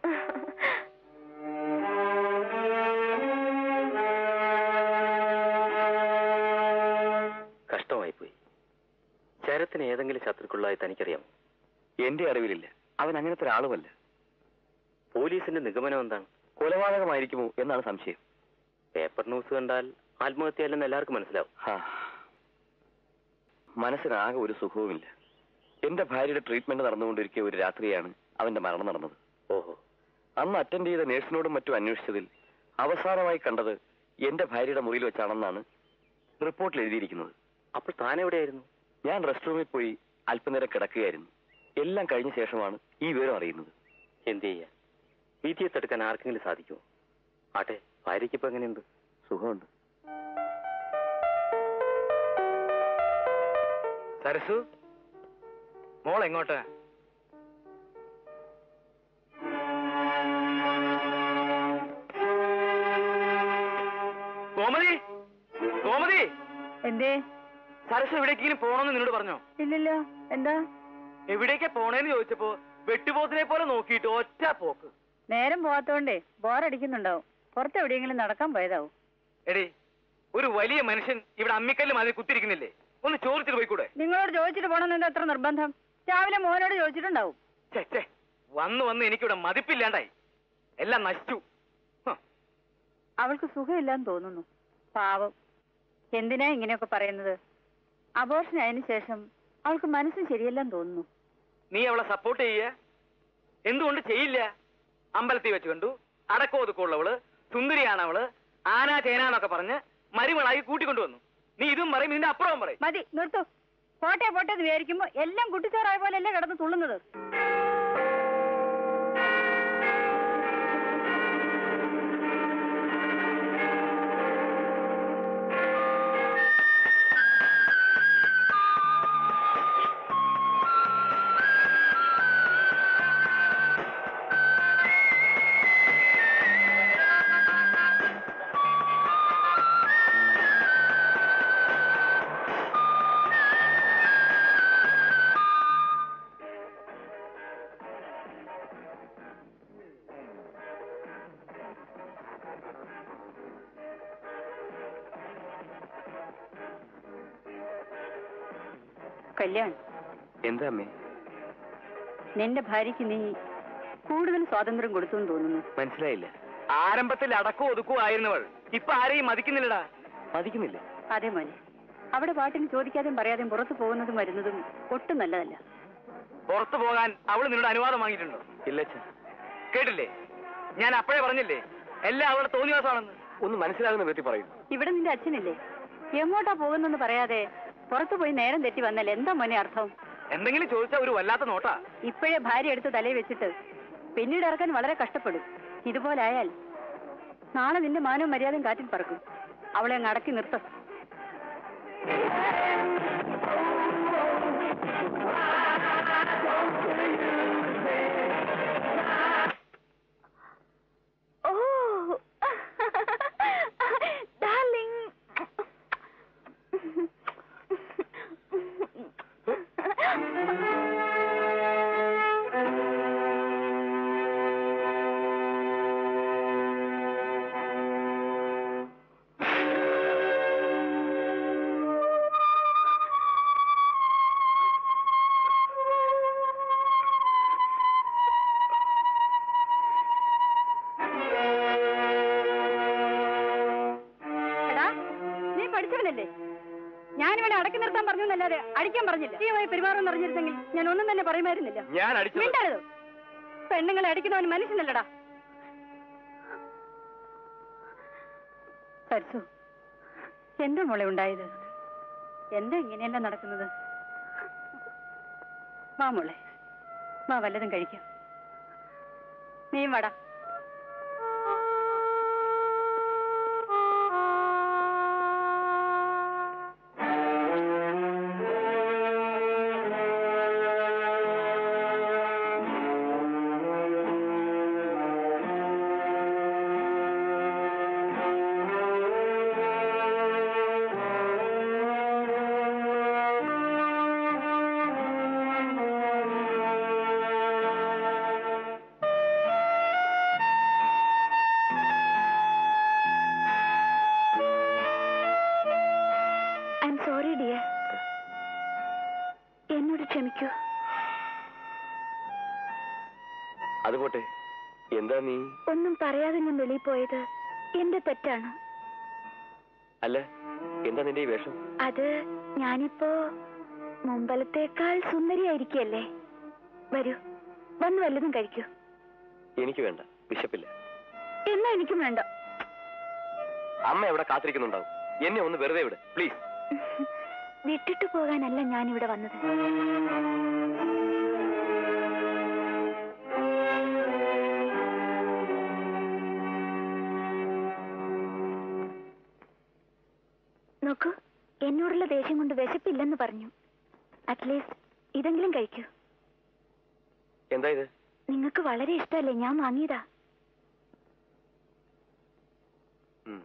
കഷ്ടമായി പോയി ശരത്തിന് ഏതെങ്കിലും ശത്രുക്കളായി തനിക്കറിയാമോ എന്റെ അറിവിലില്ല അവൻ അങ്ങനത്തെ ഒരാളുമല്ല പോലീസിന്റെ നിഗമനം എന്താണ് കൊലപാതകമായിരിക്കുമോ എന്നാണ് സംശയം പേപ്പർ ന്യൂസ് കണ്ടാൽ ആത്മഹത്യയല്ലെന്ന് എല്ലാവർക്കും മനസ്സിലാവും മനസ്സിനാകെ ഒരു സുഖവുമില്ല എന്റെ ഭാര്യയുടെ ട്രീറ്റ്മെന്റ് നടന്നുകൊണ്ടിരിക്കെ ഒരു രാത്രിയാണ് അവന്റെ മരണം നടന്നത് ഓഹോ അന്ന് അറ്റൻഡ് ചെയ്ത നേഴ്സിനോടും മറ്റും അന്വേഷിച്ചതിൽ അവസാനമായി കണ്ടത് എന്റെ ഭാര്യയുടെ മുറിയിൽ വെച്ചാണെന്നാണ് റിപ്പോർട്ടിൽ എഴുതിയിരിക്കുന്നത് അപ്പോൾ താൻ എവിടെയായിരുന്നു ഞാൻ റെസ്റ്റ് റൂമിൽ പോയി അല്പനേരം കിടക്കുകയായിരുന്നു എല്ലാം കഴിഞ്ഞ ശേഷമാണ് ഈ വിവരം അറിയുന്നത് എന്ത് ചെയ്യാ വീതിയെ തടുക്കാൻ ആർക്കെങ്കിലും സാധിക്കുമോ ആട്ടെ ഭാര്യയ്ക്ക് ഇപ്പൊ എങ്ങനെയുണ്ട് സുഖമുണ്ട് സരസു മോൾ എങ്ങോട്ടാ കോമതി കോമതി എന്തേ സരസു എവിടേക്കെങ്കിലും പോണോന്ന് നിന്നോട് പറഞ്ഞോ ഇല്ലല്ലോ എന്താ എവിടേക്കാ പോണേന്ന് ചോദിച്ചപ്പോ വെട്ടുപോത്തിനെ പോലെ നോക്കിയിട്ട് ഒറ്റ പോക്ക് നേരം പോവാത്തോണ്ടേ ബോറടിക്കുന്നുണ്ടാവും പുറത്ത് എവിടെയെങ്കിലും നടക്കാൻ പോയതാവും എടി ഒരു വലിയ മനുഷ്യൻ ഇവിടെ അമ്മിക്കല്ല് മാതിരി കുത്തിരിക്കുന്നില്ലേ ഒന്ന് ചോദിച്ചിട്ട് പോയിക്കൂടെ നിങ്ങളോട് ചോദിച്ചിട്ട് പോണെന്ന് എത്ര നിർബന്ധം രാവിലെ മോനോട് ചോദിച്ചിട്ടുണ്ടാവും ഛെ, ഛെ, വന്ന് വന്ന് എനിക്കിവിടെ മതിപ്പില്ലാണ്ടായി എല്ലാം നശിച്ചു ഹ, അവൾക്ക് സുഖമില്ലാന്ന് തോന്നുന്നു പാവം എന്തിനാ ഇങ്ങനെയൊക്കെ പറയുന്നത് അബോർഷൻ ആയതിനു ശേഷം അവൾക്ക് മനസ്സും ശരിയല്ലെന്ന് തോന്നുന്നു നീ അവളെ സപ്പോർട്ട് ചെയ്യ എന്തുകൊണ്ട് ചെയ്യില്ല അമ്പലത്തിൽ വെച്ച് കണ്ടു അടക്കം ഒതുക്കമുള്ളവള് സുന്ദരിയാണ് അവള് ആന ചേനാന്നൊക്കെ പറഞ്ഞ് മരുമളായി കൂട്ടിക്കൊണ്ടുവന്നു നീ ഇതും പറയും ഇതിന്റെ അപ്പുറവും പറയും മതി നിർത്തു പോട്ടെ പോട്ടെ എന്ന് വിചാരിക്കുമ്പോ എല്ലാം കുട്ടിച്ചോറായ പോലെയല്ലേ കിടന്ന് തുള്ളുന്നത് കല്യാൺ എന്താ അമ്മേ നിന്റെ ഭാര്യയ്ക്ക് നീ കൂടുതൽ സ്വാതന്ത്ര്യം കൊടുത്തു എന്ന് തോന്നുന്നു മനസ്സിലായില്ല ആരംഭത്തിൽ അടക്കവും ഒതുക്കവും ആയിരുന്നവൾ ഇപ്പൊ ആരെയും മതിക്കുന്നില്ലടാ മതിക്കുന്നില്ല അതെ മോനെ അവിടെ പാട്ടിന് ചോദിക്കാതെയും പറയാതെയും പുറത്തു പോകുന്നതും വരുന്നതും ഒട്ടും നല്ലതല്ല പുറത്തു പോകാൻ അവൾ നിന്നോട് അനുവാദം വാങ്ങിയിട്ടുണ്ടോ ഇല്ല അച്ഛാ കേട്ടില്ലേ ഞാൻ അപ്പോഴേ പറഞ്ഞില്ലേ എല്ലാം അവളുടെ തോന്നിവാസമാണെന്ന് ഒന്ന് മനസ്സിലാകുന്ന വിധത്തിൽ പറയുന്നു ഇവിടെ നിന്റെ അച്ഛനില്ലേ എങ്ങോട്ടാ പോകുന്നെന്ന് പറയാതെ പുറത്തു പോയി നേരം തെറ്റി വന്നാൽ എന്താ മോനെ അർത്ഥം എന്തെങ്കിലും ചോദിച്ചാൽ ഒരു വല്ലാത്ത നോട്ടാ ഇപ്പോഴേ ഭാര്യ എടുത്ത് തലയിൽ വെച്ചിട്ട് പിന്നീട് ഇറക്കാൻ വളരെ കഷ്ടപ്പെടും ഇതുപോലായാൽ നാളെ നിന്റെ മാനവും മര്യാദയും കാറ്റിൽ പറക്കും അവളെ അങ്ങ് അടക്കി നിർത്ത Oh, darling. എന്നെ അടക്കി നിർത്താൻ പറഞ്ഞു എന്നല്ലാതെ അടിക്കാൻ പറഞ്ഞില്ല തീയമായി പെരുമാറുമെന്ന് അറിഞ്ഞിരുന്നെങ്കിൽ ഞാൻ ഒന്നും തന്നെ പറയുമായിരുന്നില്ല ഞാൻ അടിച്ചത് മിണ്ടരുത് പെണ്ണുങ്ങളെ അടിക്കുന്നവൻ മനുഷ്യനല്ലടാ സരസു എന്താ മോളെ ഉണ്ടായത് എന്താ ഇങ്ങനെയെല്ലാം നടക്കുന്നത് വാ മോളെ വാ വല്ലതും കഴിക്കാം നീയും വാടാ ഐ എം സോറി ഡിയർ എന്നോട് ക്ഷമിക്കൂ അത് പോട്ടെ എന്താ നീ ഒന്നും പറയാതെ ഞാൻ വെളിയിൽ പോയത് എന്റെ തെറ്റാണ് അല്ല എന്താ നിന്റെ ഈ വേഷം അത് ഞാനിപ്പോ മുമ്പലത്തേക്കാൾ സുന്ദരിയായിരിക്കല്ലേ വരൂ വന്ന് വല്ലതും കഴിക്കൂ എനിക്ക് വേണ്ട വിശപ്പില്ല എന്നാ എനിക്കും വേണ്ട അമ്മ എവിടെ കാത്തിരിക്കുന്നുണ്ടാവും എന്നെ ഒന്ന് വെറുതെ വിട് പ്ലീസ് വിട്ടിട്ട് പോകാനല്ല ഞാനിവിടെ വന്നത് നോക്കൂ എന്നോടുള്ള ദേഷ്യം കൊണ്ട് വിശപ്പില്ലെന്ന് പറഞ്ഞു അറ്റ്ലീസ്റ്റ് ഇതെങ്കിലും കഴിക്കൂ എന്താ ഇത് നിങ്ങൾക്ക് വളരെ ഇഷ്ടമല്ലേ ഞാൻ വാങ്ങിയതാ ഉം.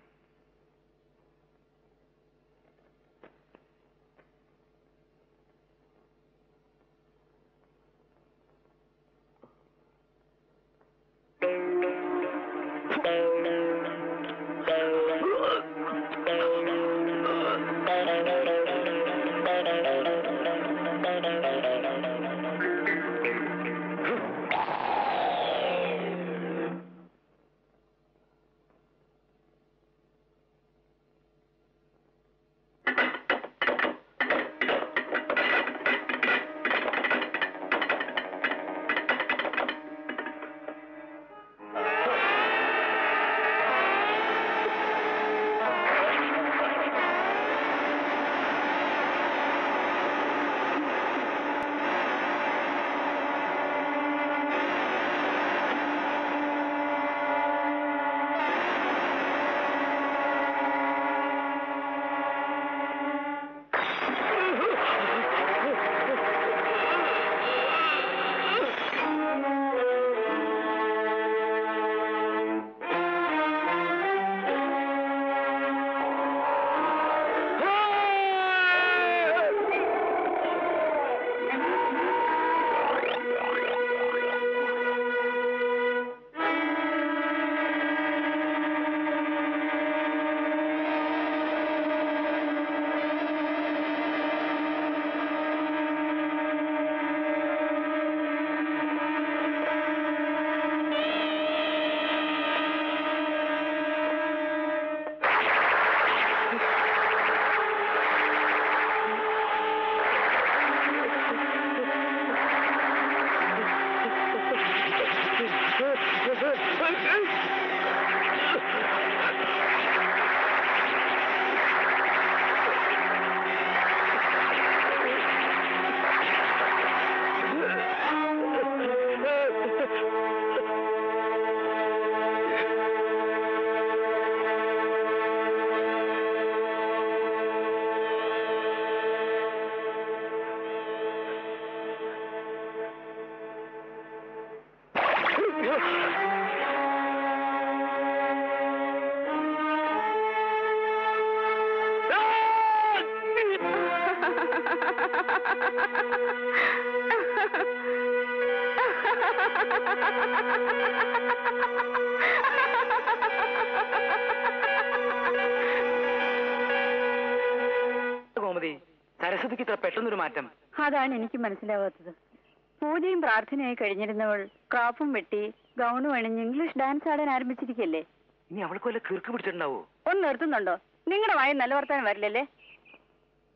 ഗോമതി സരസ്വതിക്ക് ഇത്ര പെട്ടെന്നൊരു മാറ്റം അതാണ് എനിക്ക് മനസ്സിലാവാത്തത് പൂജയും പ്രാർത്ഥനയായി കഴിഞ്ഞിരുന്നവൾ ക്രാപ്പും വെട്ടി ഗൗണും അണിഞ്ഞ് ഇംഗ്ലീഷ് ഡാൻസ് ആടാൻ ആരംഭിച്ചിരിക്കല്ലേ ഇനി അവൾക്ക് വല്ല കീർക്ക് പിടിച്ചിട്ടുണ്ടാവോ ഒന്ന് നിർത്തുന്നുണ്ടോ നിങ്ങളുടെ വായ നല്ല വർത്താനം വരില്ലല്ലേ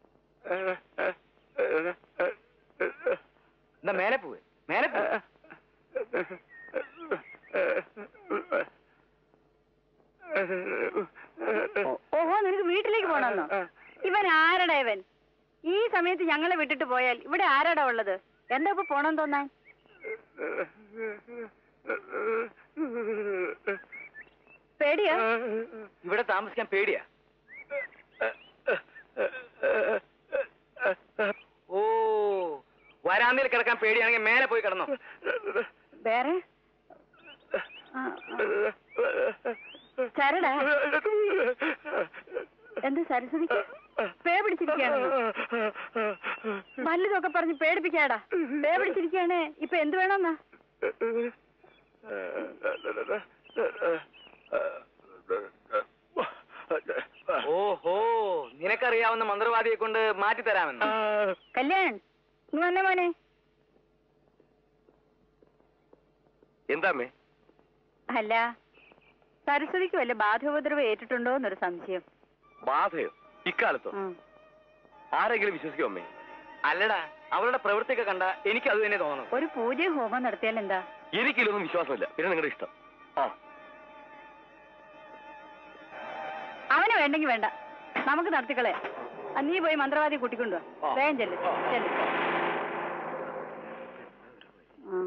എന്താ മേലെ പോവേ മേലെ പോവേ ഓഹോ നിനക്ക് വീട്ടിലേക്ക് പോണെന്നോ ഇവൻ ആരടാ ഇവൻ ഈ സമയത്ത് ഞങ്ങളെ വിട്ടിട്ട് പോയാൽ ഇവിടെ ആരാടാ ഉള്ളത് എന്താ ഇപ്പൊ പോണം തോന്നാൻ പേടിയാ ഇവിടെ താമസിക്കാൻ പേടിയാ ഓ വരാന്തയിൽ കിടക്കാൻ പേടിയാണെങ്കിൽ മേലെ പോയി കിടന്നോ വേറെ ആ, ആ. ചരടാ എന്ത് സരസ്വതിക്ക് പേ പിടിച്ചിരിക്കുകയാണെന്നോ വല്ലതൊക്കെ പറഞ്ഞ് പേടിപ്പിക്കാടാ പേ പിടിച്ചിരിക്കുകയാണേ ഇപ്പൊ എന്ത് വേണമെന്നാ ഓഹോ നിനക്കറിയാവുന്ന മന്ത്രവാദിയെ കൊണ്ട് മാറ്റി തരാമെന്ന് കല്യാൺ നീ വന്നേ മോനെ എന്താമ്മേ അല്ല സരസ്വതിക്ക് വല്ല ബാധോപദ്രവം ഏറ്റിട്ടുണ്ടോ എന്നൊരു സംശയം ബാധയോ ഇക്കാലത്തോ ഉം. ആരെങ്കിലും വിശ്വസിക്കോ അമ്മേ അല്ലടാ അവളുടെ പ്രവൃത്തിയൊക്കെ കണ്ട എനിക്ക് അത് തന്നെ തോന്നുന്നു ഒരു പൂജയും ഹോമം നടത്തിയാൽ എന്താ എനിക്കിലൊന്നും വിശ്വാസമില്ല പിന്നെ നിങ്ങളുടെ ഇഷ്ടം ആ അവന് വേണ്ടെങ്കി വേണ്ട നമുക്ക് നടത്തിക്കളെ ആ, നീ പോയി മന്ത്രവാദി കൂട്ടിക്കൊണ്ടു ആ. വേഗം ചെല്ലു ആ. ചെല്ലു ഉം.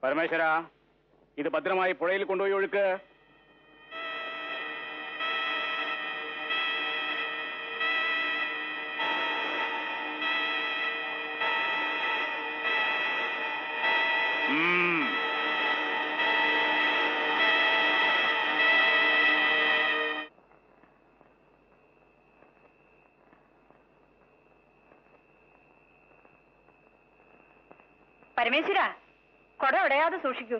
പരമേശ്വര ഇത് ഭദ്രമായി പുഴയിൽ കൊണ്ടുപോയി ഒഴുക്ക് ഉം. പരമേശ്വര കൊട ഉടയാതെ സൂക്ഷിക്കൂ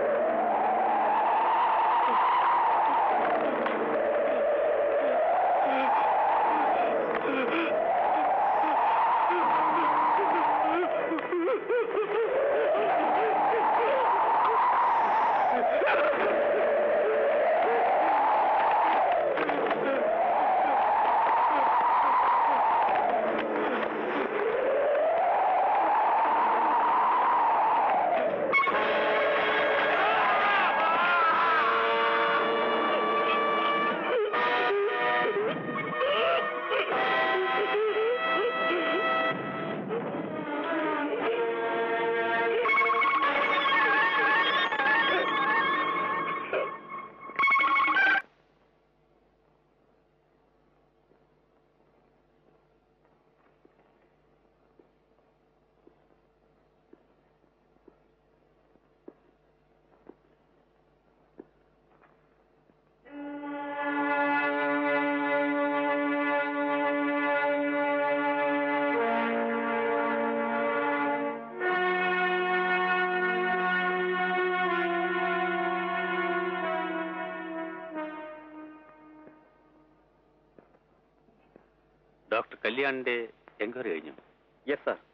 ആ ഡോക്ടർ കല്യാണിന്റെ എൻക്വയറി കഴിഞ്ഞു യെസ് സാർ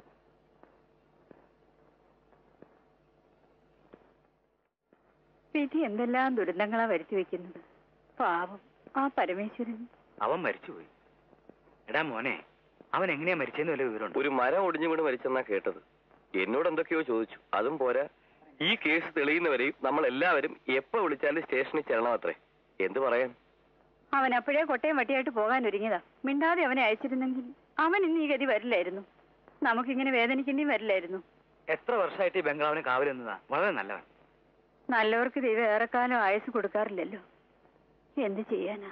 വിധി എന്തെല്ലാം ദുരന്തങ്ങളാ വരുത്തി വെക്കുന്നത് പാവം ആ പരമേശ്വരൻ അവൻ മരിച്ചുപോയി എടാ മോനെ അവൻ എങ്ങനെയാ മരിച്ചെന്ന് വല്ല വിവരമുണ്ട് ഒരു മരം ഒടിഞ്ഞു വീണ് മരിച്ചെന്നാ കേട്ടത് എന്നോട് എന്തൊക്കെയോ ചോദിച്ചു അതും പോരാ ഈ കേസ് തെളിയുന്നവരെയും നമ്മൾ എല്ലാവരും എപ്പോ വിളിച്ചാലും സ്റ്റേഷനിൽ ചെല്ലണം അത്രേ എന്ത് പറയാൻ അവൻ അപ്പോഴേ കൊട്ടയം വട്ടിയായിട്ട് പോകാൻ ഒരുങ്ങിയതാ മിണ്ടാതെ അവനെ അയച്ചിരുന്നെങ്കിൽ അവൻ ഇന്ന് ഈ ഗതി വരില്ലായിരുന്നു നമുക്കിങ്ങനെ വേദനിക്കേണ്ടിയും വരില്ലായിരുന്നു എത്ര വർഷമായിട്ട് ഈ ബംഗ്ലാവിന് കാവലെന്നതാ വളരെ നല്ലവൻ നല്ലവർക്ക് ദൈവം ഏറെക്കാലം ആയുസ് കൊടുക്കാറില്ലല്ലോ എന്ത് ചെയ്യാനാ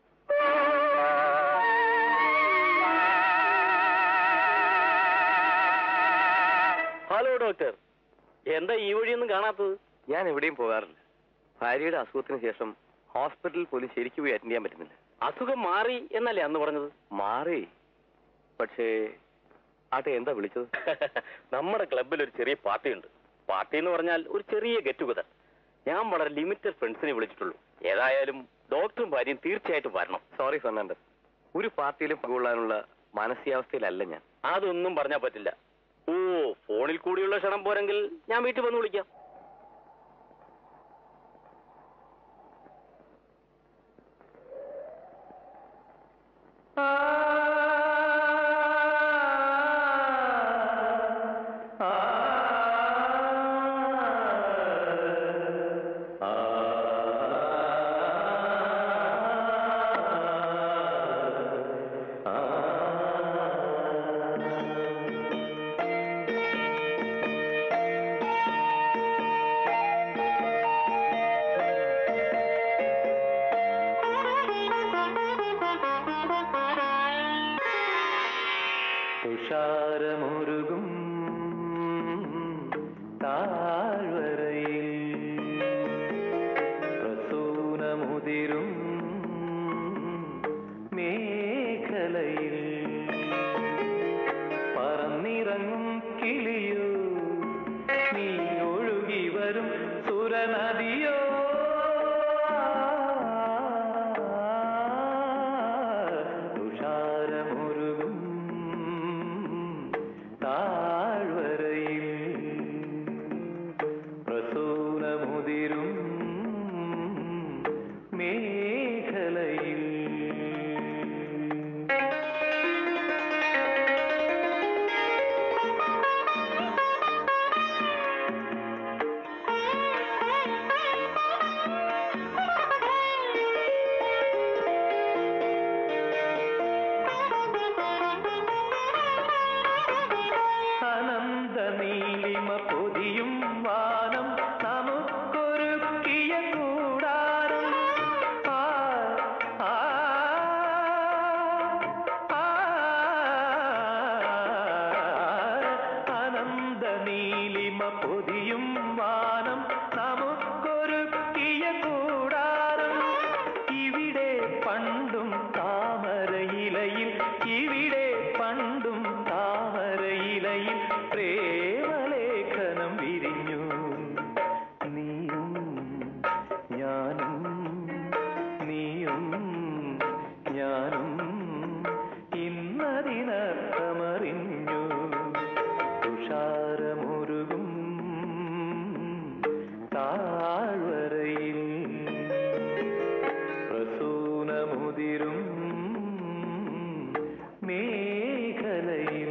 ഹലോ ഡോക്ടർ എന്താ ഈ വഴിയൊന്നും കാണാത്തത് ഞാൻ എവിടെയും പോകാറില്ല ഭാര്യയുടെ അസുഖത്തിന് ശേഷം ഹോസ്പിറ്റലിൽ പോലും ശരിക്കും പോയി അറ്റൻഡ് ചെയ്യാൻ പറ്റുന്നില്ല അസുഖം മാറി എന്നല്ലേ അന്ന് പറഞ്ഞത് മാറി പക്ഷേ ആട്ടെ എന്താ വിളിച്ചത് നമ്മുടെ ക്ലബിൽ ഒരു ചെറിയ പാർട്ടി ഉണ്ട് പാർട്ടി എന്ന് പറഞ്ഞാൽ ഒരു ചെറിയ ഗെറ്റ് ടുഗദർ ഞാൻ വളരെ ലിമിറ്റഡ് ഫ്രണ്ട്സിനെ വിളിച്ചിട്ടുള്ളൂ ഏതായാലും ഡോക്ടറും ഭാര്യയും തീർച്ചയായിട്ടും വരണം സോറി ഫെർണാണ്ടസ് ഒരു പാർട്ടിയിലും പങ്കുകൊള്ളാനുള്ള മാനസികാവസ്ഥയിലല്ല ഞാൻ അതൊന്നും പറഞ്ഞാൽ പറ്റില്ല ഓ ഫോണിൽ കൂടിയുള്ള ക്ഷണം പോരെങ്കിൽ ഞാൻ വീട്ടിൽ വന്ന് വിളിക്കാം തുഷാരമൊരുകും താഴ്വരയിൽ പ്രസൂനമുതിരും മേഖലയിൽ പറന്നിറങ്ങും കിളിയോ നീ ഒഴുകി വരും സുരനദിയോ തുഷാരമൊരുകും താഴ്വരയിൽ പ്രസൂനമുതിരും മേഖലയിൽ അനന്ത നീലിമ പൊതിയും വാനം നമുക്കൊരുക്കിയ കൂടാരം ആ, ആ, ആ, അനന്ത നീലിമ പൊതിയും വാനം നമുക്കൊരുക്കിയ കൂടാരം ഇവിടെ പണ്ടും താമരയിലയിൽ ഇവിടെ പണ്ടും താമരയിലയിൽ പ്രേമലേഖനം വിരിഞ്ഞു നീയും ഞാനും നീയും ഞാനും ഇന്നതിനർത്ഥമറിഞ്ഞു തുഷാരമുരുകും താഴ്വരയിൽ പ്രസൂനമുതിരും മേഖലയിൽ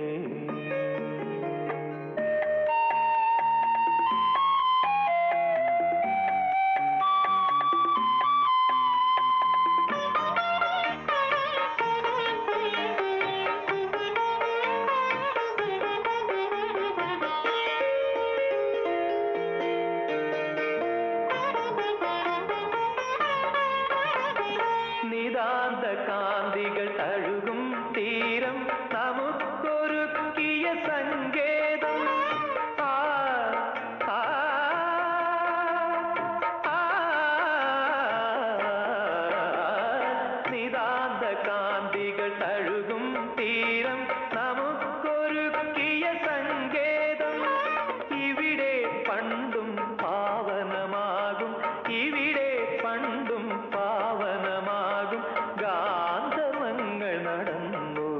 നിതാന്ത കാന്തികൾ തഴുകും തീരം നമുക്കൊരുക്കിയ സങ്കേതം ആ, ആ, ആ, നിതാന്ത കാന്തികൾ തഴുകും തീരം നമുക്കൊരുക്കിയ സങ്കേതം ഇവിടെ പണ്ടും പാവനമാകും ഇവിടെ പണ്ടും പാവനമാകും ഗാന്ധർവങ്ങൾ നടന്നു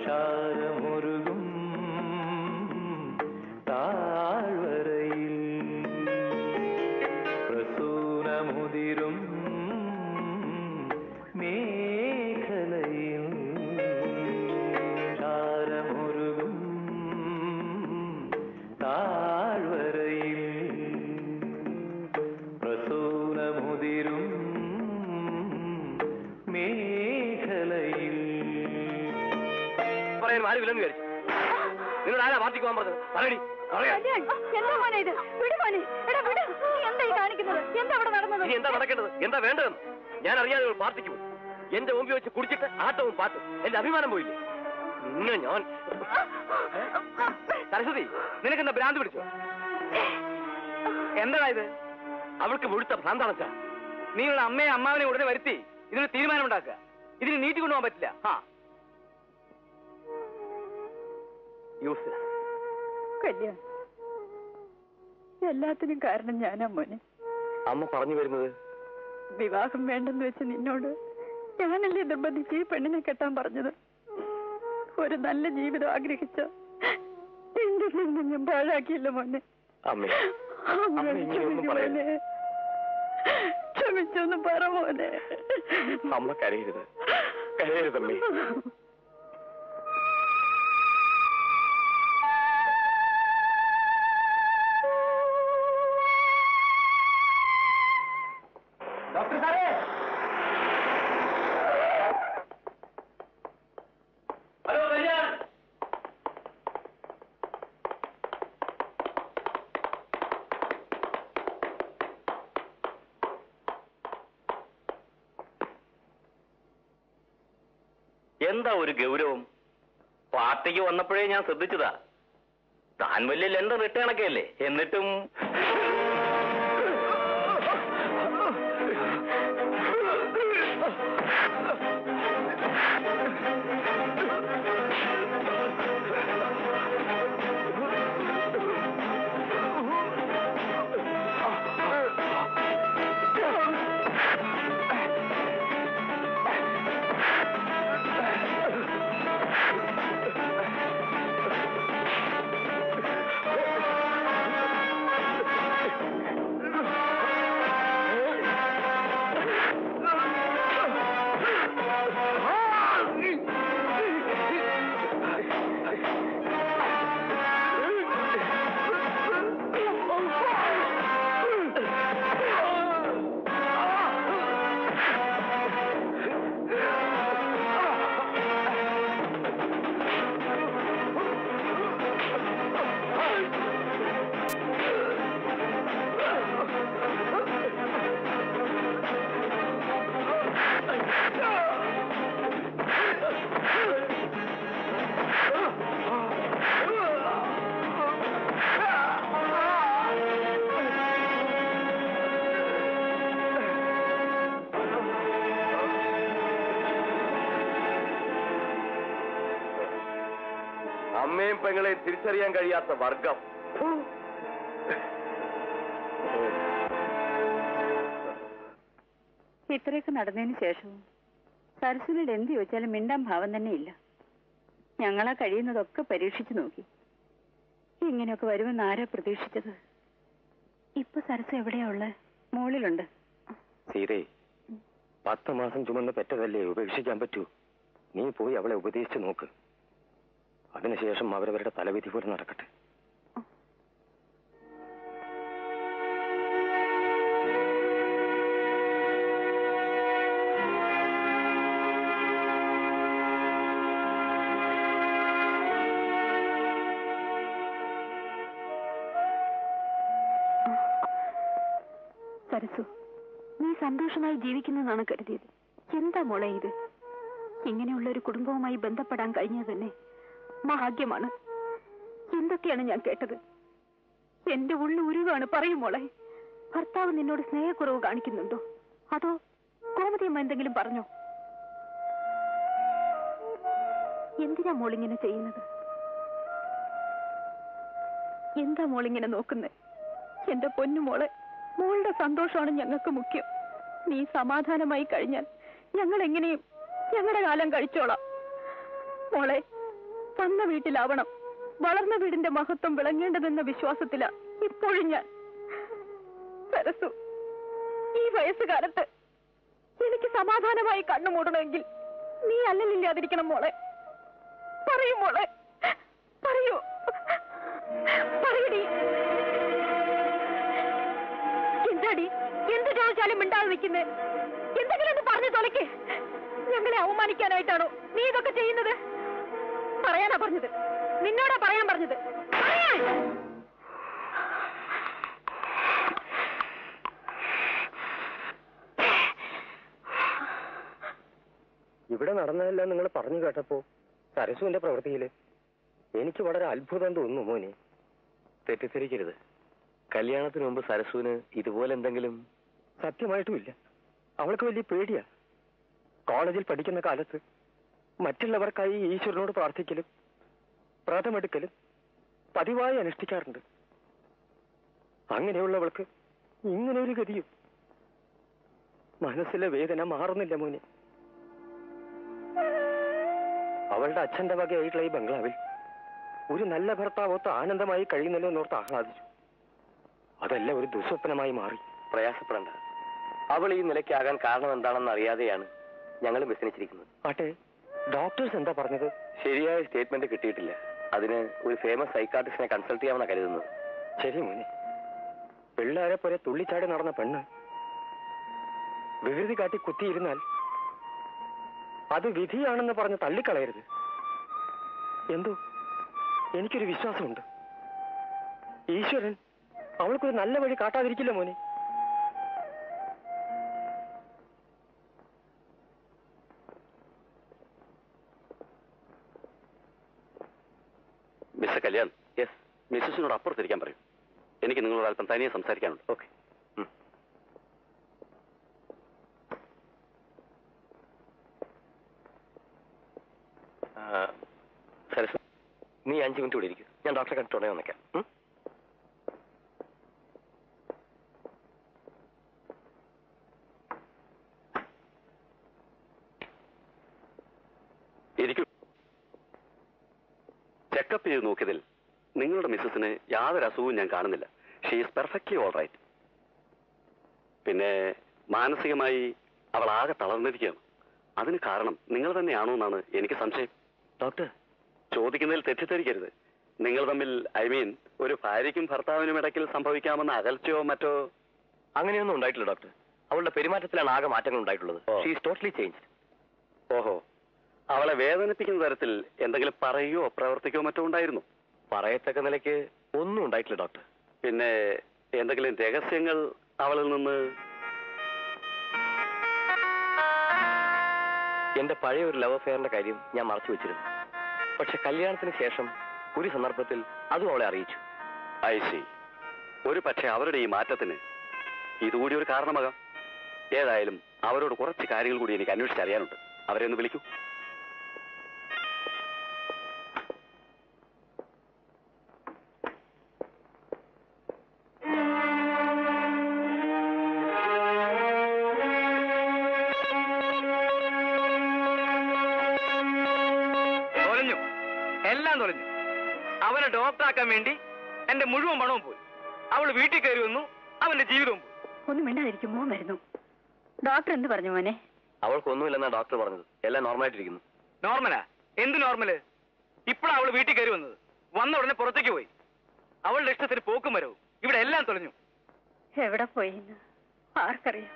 ചാരമൊരുകും താഴ്വരയിൽ പ്രസൂനമുതിരും മേഖലയിൽ ചാരമൊരുകും താഴ്വരയിൽ പ്രസൂനമുതിരും മേഖലയിൽ പറയാൻ ആരുമില്ലെന്ന് വിചാരിച്ചു നിന്നോട് ആരാ പാർട്ടിക്ക് പോകാൻ പറഞ്ഞത് പറയടി പറയാ കല്യാൺ എന്താ മോനെ ഇത് വിട് മോനെ എടാ വിട് നീ എന്താ ഈ കാണിക്കുന്നത് എന്താ അവിടെ നടന്നത് ഇനി എന്താ നടക്കേണ്ടത് എന്താ വേണ്ടതെന്ന് ഞാൻ അറിയാതെ ഒരു പാർട്ടിക്ക് പോകും എന്റെ മുമ്പിൽ വെച്ച് കുടിച്ചിട്ട് ആട്ടവും പാട്ടും എന്റെ അഭിമാനം പോയില്ലേ ഇന്ന് ഞാൻ സരസ്വതി നിനക്കെന്താ ഭ്രാന്ത് പിടിച്ചോ എന്താ ഇത് അവൾക്ക് മുഴുത്ത ഭ്രാന്താണച്ചാ നീയുള്ള അമ്മയെ അമ്മാവനെ ഉടനെ വരുത്തി ഇതിനൊരു തീരുമാനം ഉണ്ടാക്കുക ഇതിന് നീട്ടി കൊണ്ടുപോകാൻ പറ്റില്ല ആ യൂസ്ലെസ് കല്യാൺ എല്ലാത്തിനും കാരണം ഞാനാ മോനെ അമ്മ പറഞ്ഞു വരുന്നത് വിവാഹം വേണ്ടെന്ന് വെച്ച് നിന്നോട് ഞാനല്ലേ നിർബന്ധിച്ച് ഈ പെണ്ണിനെ കെട്ടാൻ പറഞ്ഞത് ഒരു നല്ല ജീവിതം ആഗ്രഹിച്ച എന്റെ നിന്ന് ഞാൻ പാഴാക്കിയില്ല മോനെ അമ്മേ അമ്മ അമ്മ ഇങ്ങനെയൊന്നും ക്ഷമിക്ക് പറയരുത്. മോനെ. ക്ഷമിച്ചൊന്ന് പറ മോനെ അമ്മ കരയരുത് കരയരുതമ്മേ ഡോക്ടർ സാറേ ഹലോ കല്യാൺ എന്താ ഒരു ഗൗരവം പാർട്ടിക്ക് വന്നപ്പോഴേ ഞാൻ ശ്രദ്ധിച്ചതാ താൻ വലിയ ലണ്ടൻ റിട്ടേണൊക്കെ അല്ലേ എന്നിട്ടും അമ്മയും പെങ്ങളെ തിരിച്ചറിയാൻ കഴിയാത്ത വർഗം ഇത്രയൊക്കെ നടന്നതിന് ശേഷവും സരസ്വതിയുടെ എന്ത് ചോദിച്ചാലും മിണ്ടാൻ ഭാവം തന്നെ ഇല്ല ഞങ്ങളാ കഴിയുന്നതൊക്കെ പരീക്ഷിച്ചു നോക്കി ഇങ്ങനെയൊക്കെ വരുമെന്ന് ആരാ പ്രതീക്ഷിച്ചത് ഇപ്പൊ സരസ് എവിടെയാ ഉള്ളത് മുകളിലുണ്ട് സീതേ പത്ത് മാസം ചുമന്ന് പെറ്റതല്ലേ ഉപേക്ഷിക്കാൻ പറ്റൂ നീ പോയി അവളെ ഉപദേശിച്ച് നോക്ക് അതിനുശേഷം അവരവരുടെ തലവിധി പോലെ നടക്കട്ടെ സരസു നീ സന്തോഷമായി ജീവിക്കുന്നെന്നാണ് കരുതിയത് എന്താ മോളെ ഇത് ഇങ്ങനെയുള്ള ഒരു കുടുംബവുമായി ബന്ധപ്പെടാൻ കഴിഞ്ഞത് തന്നെ ഭാഗ്യമാണ് എന്തൊക്കെയാണ് ഞാൻ കേട്ടത് എന്റെ ഉള്ളു ഉരുവാണ് പറയും മോളെ ഭർത്താവ് നിന്നോട് സ്നേഹക്കുറവ് കാണിക്കുന്നുണ്ടോ അതോ കോമതിയമ്മ എന്തെങ്കിലും പറഞ്ഞോ എന്തിനാ മോളിങ്ങനെ ചെയ്യുന്നത് എന്താ മോളിങ്ങനെ നോക്കുന്നത് എന്റെ പൊന്നു മോളെ മോളുടെ സന്തോഷമാണ് ഞങ്ങൾക്ക് മുഖ്യം നീ സമാധാനമായി കഴിഞ്ഞാൽ ഞങ്ങൾ എങ്ങനെയും ഞങ്ങളുടെ കാലം കഴിച്ചോളാം മോളെ വന്ന വീട്ടിലാവണം വളർന്ന വീടിന്റെ മഹത്വം വിളങ്ങേണ്ടതെന്ന വിശ്വാസത്തിലാ ഇപ്പോഴും ഞാൻ സരസു ഈ വയസ്സുകാലത്ത് എനിക്ക് സമാധാനമായി കണ്ണുമൂടണമെങ്കിൽ നീ അല്ലലില്ലാതിരിക്കണം മോളെ പറയൂ മോളെ പറയൂ പറയടി എന്താടി എന്ത് ചോദിച്ചാലും മിണ്ടാതെ നിൽക്കുന്നേ എന്തെങ്കിലും ഒന്ന് പറഞ്ഞു തൊലയ്ക്ക് ഞങ്ങളെ അവമാനിക്കാനായിട്ടാണോ നീ ഇതൊക്കെ ചെയ്യുന്നത് പറയാനാ പറഞ്ഞത് നിന്നോടാ പറയാൻ പറഞ്ഞത് പറയാൻ ഇവിടെ നടന്നതെല്ലാം നിങ്ങൾ പറഞ്ഞു കേട്ടപ്പോ സരസുവിന്റെ പ്രവൃത്തിയില് എനിക്ക് വളരെ അത്ഭുതം തോന്നുന്നു മോനെ തെറ്റിദ്ധരിക്കരുത് കല്യാണത്തിന് മുമ്പ് സരസുവിന് ഇതുപോലെ എന്തെങ്കിലും സത്യമായിട്ടുമില്ല അവൾക്ക് വലിയ പേടിയാ കോളേജിൽ പഠിക്കുന്ന കാലത്ത് മറ്റുള്ളവർക്കായി ഈശ്വരനോട് പ്രാർത്ഥിക്കലും വ്രതമെടുക്കലും പതിവായി അനുഷ്ഠിക്കാറുണ്ട് അങ്ങനെയുള്ളവൾക്ക് ഇങ്ങനെ ഒരു ഗതിയും മനസ്സിലെ വേദന മാറുന്നില്ല മോനെ അവളുടെ അച്ഛന്റെ വകയായിട്ടുള്ള ഈ ബംഗ്ലാവിൽ ഒരു നല്ല ഭർത്താവൊത്ത് ആനന്ദമായി കഴിയുന്നല്ലോ എന്നോർത്ത് ആഹ്ലാദിച്ചു അതല്ല ഒരു ദുസ്വപ്നമായി മാറി പ്രയാസപ്പെടേണ്ട അവൾ ഈ നിലയ്ക്കാകാൻ കാരണം എന്താണെന്ന് അറിയാതെയാണ് ഞങ്ങൾ വ്യസനിച്ചിരിക്കുന്നത് ആട്ടെ ഡോക്ടേഴ്സ് എന്താ പറഞ്ഞത് ശരിയായ സ്റ്റേറ്റ്മെന്റ് കിട്ടിയിട്ടില്ല അതിന് ഒരു ഫേമസ് സൈക്കാട്രിസ്റ്റിനെ കൺസൾട്ട് ചെയ്യാമെന്നാണ് കരുതുന്നത് ശരി മോനെ പിള്ളേരെ പോലെ തുള്ളിച്ചാടി നടന്ന പെണ്ണ് വികൃതി കാട്ടി കുത്തിയിരുന്നാൽ അത് വിധിയാണെന്ന് പറഞ്ഞ് തള്ളിക്കളയരുത് എന്തോ എനിക്കൊരു വിശ്വാസമുണ്ട് ഈശ്വരൻ അവൾക്കൊരു നല്ല വഴി കാട്ടാതിരിക്കില്ല മോനെ മിസ്റ്റർ കല്യാൺ യെസ് മിസ്സസിനോട് അപ്പുറത്തിരിക്കാൻ പറയൂ എനിക്ക് നിങ്ങളോട് അല്പം തനിയെ സംസാരിക്കാനുണ്ട് ഓക്കെ സരസു നീ അഞ്ച് മിനിറ്റ് കൂടി ഇരിക്കും ഞാൻ ഡോക്ടറെ കണ്ടിട്ട് ഉടനെ വന്നേക്കാം ഉം? ഇരിക്കൂ ചെക്കപ്പ് ചെയ്ത് നോക്കിയതിൽ നിങ്ങളുടെ മിസ്സസിന് യാതൊരു അസുഖവും ഞാൻ കാണുന്നില്ല she is perfectly all right പിന്നെ മാനസികമായി അവൾ ആകെ തളർന്നിരിക്കുകയാണ് അതിന് കാരണം നിങ്ങൾ തന്നെയാണോ എന്നാണ് എനിക്ക് സംശയം ഡോക്ടർ ചോദിക്കുന്നതിൽ തെറ്റിദ്ധരിക്കരുത് നിങ്ങൾ തമ്മിൽ ഐ മീൻ ഒരു ഭാര്യയ്ക്കും ഭർത്താവിനും ഇടയ്ക്കിൽ സംഭവിക്കാമെന്ന അകൽച്ചയോ മറ്റോ അങ്ങനെയൊന്നും ഉണ്ടായിട്ടില്ല ഡോക്ടർ അവളുടെ പെരുമാറ്റത്തിലാണ് ആകെ മാറ്റങ്ങൾ ഉണ്ടായിട്ടുള്ളത് ഓ. ഷീ ഈസ് ടോട്ടലി ചേഞ്ച് ഓഹോ അവളെ വേദനിപ്പിക്കുന്ന തരത്തിൽ എന്തെങ്കിലും പറയുകയോ പ്രവർത്തിക്കുകയോ മറ്റോ ഉണ്ടായിരുന്നു പറയത്തക്ക നിലയ്ക്ക് ഒന്നും ഉണ്ടായിട്ടില്ല ഡോക്ടർ പിന്നെ എന്തെങ്കിലും രഹസ്യങ്ങൾ അവളിൽ നിന്ന് എന്റെ പഴയ ഒരു ലവ് അഫെയറിന്റെ കാര്യം ഞാൻ മറച്ചു വെച്ചിരുന്നു പക്ഷെ കല്യാണത്തിന് ശേഷം ഒരു സന്ദർഭത്തിൽ അതും അവളെ അറിയിച്ചു ഐ സി ഒരു പക്ഷെ അവരുടെ ഈ മാറ്റത്തിന് ഇതുകൂടി ഒരു കാരണമാകാം ഏതായാലും അവരോട് കുറച്ച് കാര്യങ്ങൾ കൂടി എനിക്ക് അന്വേഷിച്ചറിയാനുണ്ട് അവരെ ഒന്ന് വിളിക്കൂ തൊലഞ്ഞു എല്ലാം തൊലഞ്ഞു അവനെ ഡോക്ടറാക്കാൻ വേണ്ടി എന്റെ മുഴുവൻ പണവും പോയി അവൾ വീട്ടിൽ കയറി വന്നു അവന്റെ ജീവിതവും പോയി ഒന്നും മിണ്ടാതിരിക്കും മോൻ വരുന്നു ഡോക്ടർ എന്ത് പറഞ്ഞു മോനെ അവൾക്കൊന്നുമില്ലെന്നാ ഡോക്ടർ പറഞ്ഞത് എല്ലാം നോർമലായിട്ടിരിക്കുന്നു നോർമലാ എന്ത് നോർമല് ഇപ്പോഴാ അവള് വീട്ടിൽ കയറി വന്നത് വന്ന ഉടനെ പുറത്തേക്ക് പോയി അവളുടെ ഇഷ്ടത്തിന് പോക്കും വരവും ഇവിടെ എല്ലാം തൊലഞ്ഞു എവിടെ പോയി ആർക്കറിയാം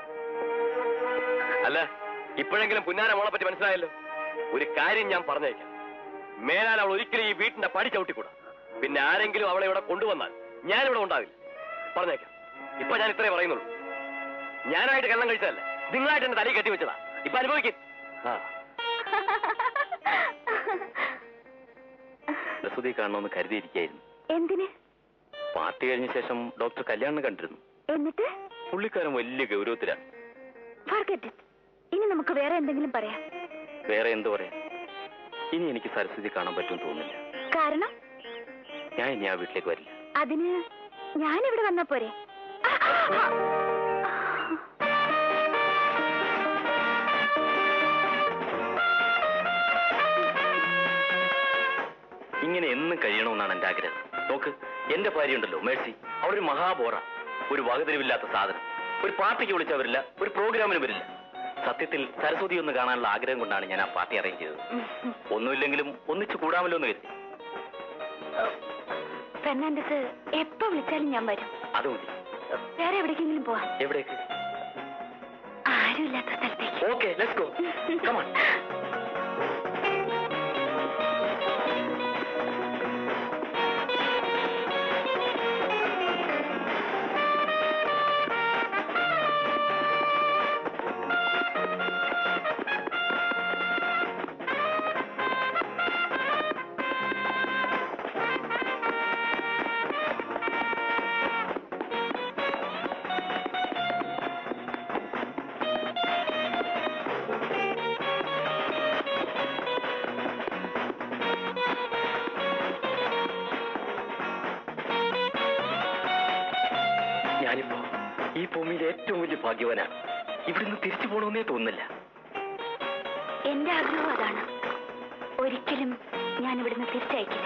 അല്ല ഇപ്പോഴെങ്കിലും പുന്നാര മോളെ പറ്റി മനസ്സിലായല്ലോ ഒരു കാര്യം ഞാൻ പറഞ്ഞേക്കാം മേലാൽ അവൾ ഒരിക്കലും ഈ വീട്ടിന്റെ പടി ചവിട്ടിക്കൂടാ പിന്നെ ആരെങ്കിലും അവളെ ഇവിടെ കൊണ്ടുവന്നാൽ ഞാനിവിടെ ഉണ്ടാവില്ല പറഞ്ഞേക്കാം ഇപ്പൊ ഞാൻ ഇത്രേ പറയുന്നുള്ളൂ ഞാനായിട്ട് കള്ളം കഴിച്ചതല്ല നിങ്ങളായിട്ട് എന്റെ തലയിൽ കെട്ടി വെച്ചതാ ഇപ്പൊ അനുഭവിക്കും ആ ലസുതി കാണണമെന്ന് കരുതിയിരിക്കായിരുന്നു എന്തിന് പാർട്ടി കഴിഞ്ഞ ശേഷം ഡോക്ടർ കല്യാണം കണ്ടിരുന്നു എന്നിട്ട് പുള്ളിക്കാരൻ വലിയ ഗൗരവത്തിലാണ് forget it. ഇനി നമുക്ക് വേറെ എന്തെങ്കിലും പറയാം വേറെ എന്തു പറയാൻ ഇനി എനിക്ക് സരസ്വതി കാണാൻ പറ്റുമെന്ന് തോന്നുന്നില്ല കാരണം ഞാൻ ഇനി ആ വീട്ടിലേക്ക് വരില്ല അതിന് ഞാനിവിടെ വന്ന പോരെ ഇങ്ങനെ എന്നും കഴിയണമെന്നാണ് എന്റെ ആഗ്രഹം നോക്ക് എന്റെ ഭാര്യ ഉണ്ടല്ലോ മേഴ്സി അവളൊരു മഹാബോറ ഒരു വകതിരിവില്ലാത്ത സാധനം ഒരു പാർട്ടിക്ക് വിളിച്ചാൽ വരില്ല ഒരു പ്രോഗ്രാമിന് വരില്ല സത്യത്തിൽ സരസ്വതി ഒന്ന് കാണാനുള്ള ആഗ്രഹം കൊണ്ടാണ് ഞാൻ ആ പാർട്ടി അറേഞ്ച് ചെയ്തത് ഒന്നുമില്ലെങ്കിലും ഒന്നിച്ചു കൂടാമല്ലോ എന്ന് കരുതി ഫെർണാണ്ടസ് എപ്പോ വിളിച്ചാലും ഞാൻ വരും അത് മതി വേറെ എവിടേക്കെങ്കിലും പോവാം എവിടേക്ക് ആരുമില്ലാത്ത സ്ഥലത്തേക്ക് ഓക്കെ ലെറ്റ്സ് ഗോ കമാൺ ഞാനിപ്പോ ഈ ഭൂമിയിലെ ഏറ്റവും വലിയ ഭാഗ്യവാനാണ് ഇവിടുന്ന് തിരിച്ചു പോകണമെന്നേ തോന്നുന്നില്ല എന്റെ ആഗ്രഹം അതാണ് ഒരിക്കലും ഞാൻ ഇവിടുന്ന് തിരിച്ചയക്കില്ല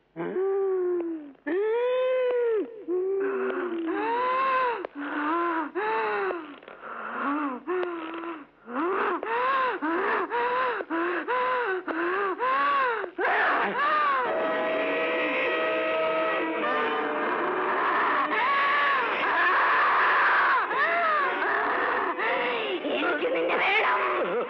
എനിക്ക് നിന്നെ വേണം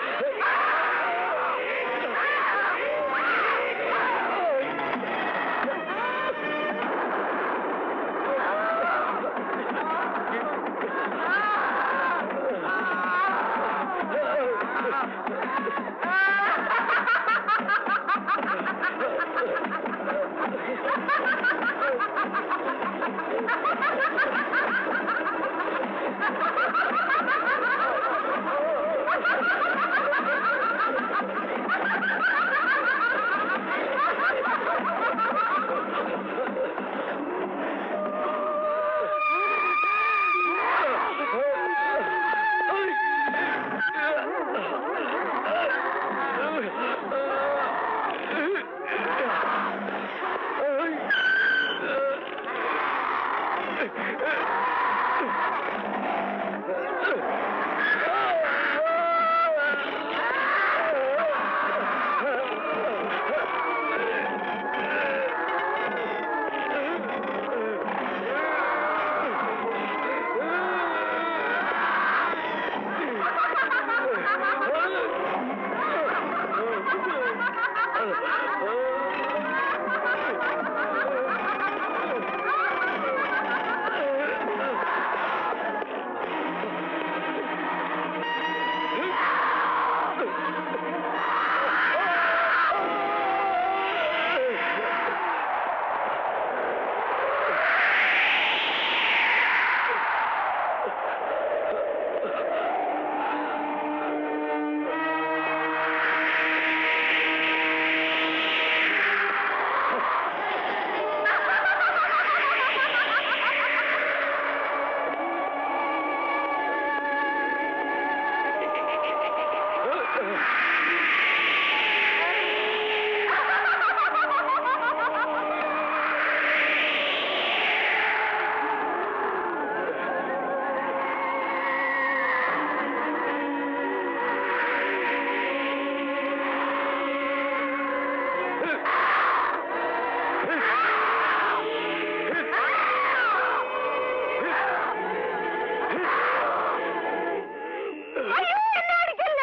അയ്യോ എന്നെ അടിക്കല്ലേ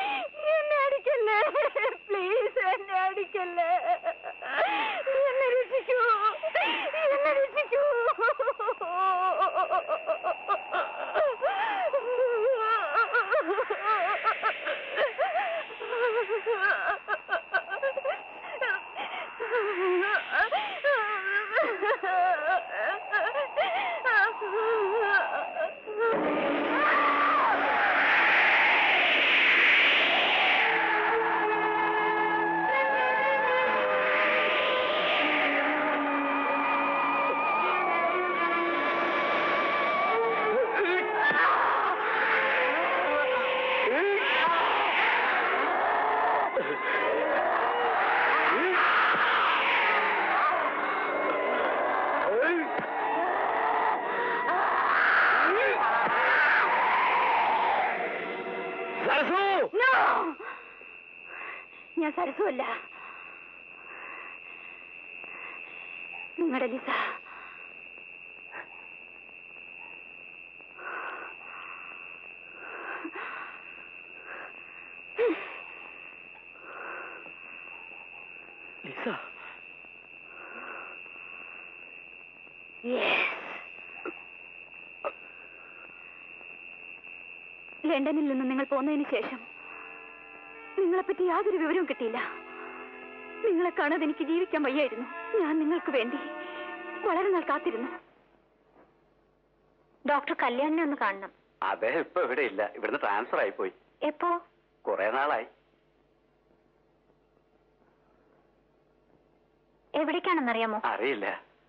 എന്നെ അടിക്കല്ലേ പ്ലീസ് എന്നെ അടിക്കല്ലേ എന്നെ രക്ഷിക്കൂ എന്നെ രക്ഷിക്കൂ No! ഞാൻ സരസുമല്ല നിങ്ങളുടെ ലിസ ലിസ Yes. ലണ്ടനിൽ നിന്ന് നിങ്ങൾ പോന്നതിന് ശേഷം നിങ്ങളെപ്പറ്റി യാതൊരു വിവരവും കിട്ടിയില്ല നിങ്ങളെ കാണാതെ എനിക്ക് ജീവിക്കാൻ വയ്യായിരുന്നു ഞാൻ നിങ്ങൾക്ക് വേണ്ടി വളരെ നാൾ കാത്തിരുന്നു ഡോക്ടർ കല്യാണിനെ ഒന്ന് കാണണം അദ്ദേഹം ഇപ്പൊ ഇവിടെ ഇല്ല ഇവിടുന്ന് ട്രാൻസ്ഫർ ആയിപ്പോയി എപ്പോ കുറെ നാളായി എവിടേക്കാണെന്നറിയാമോ അറിയില്ല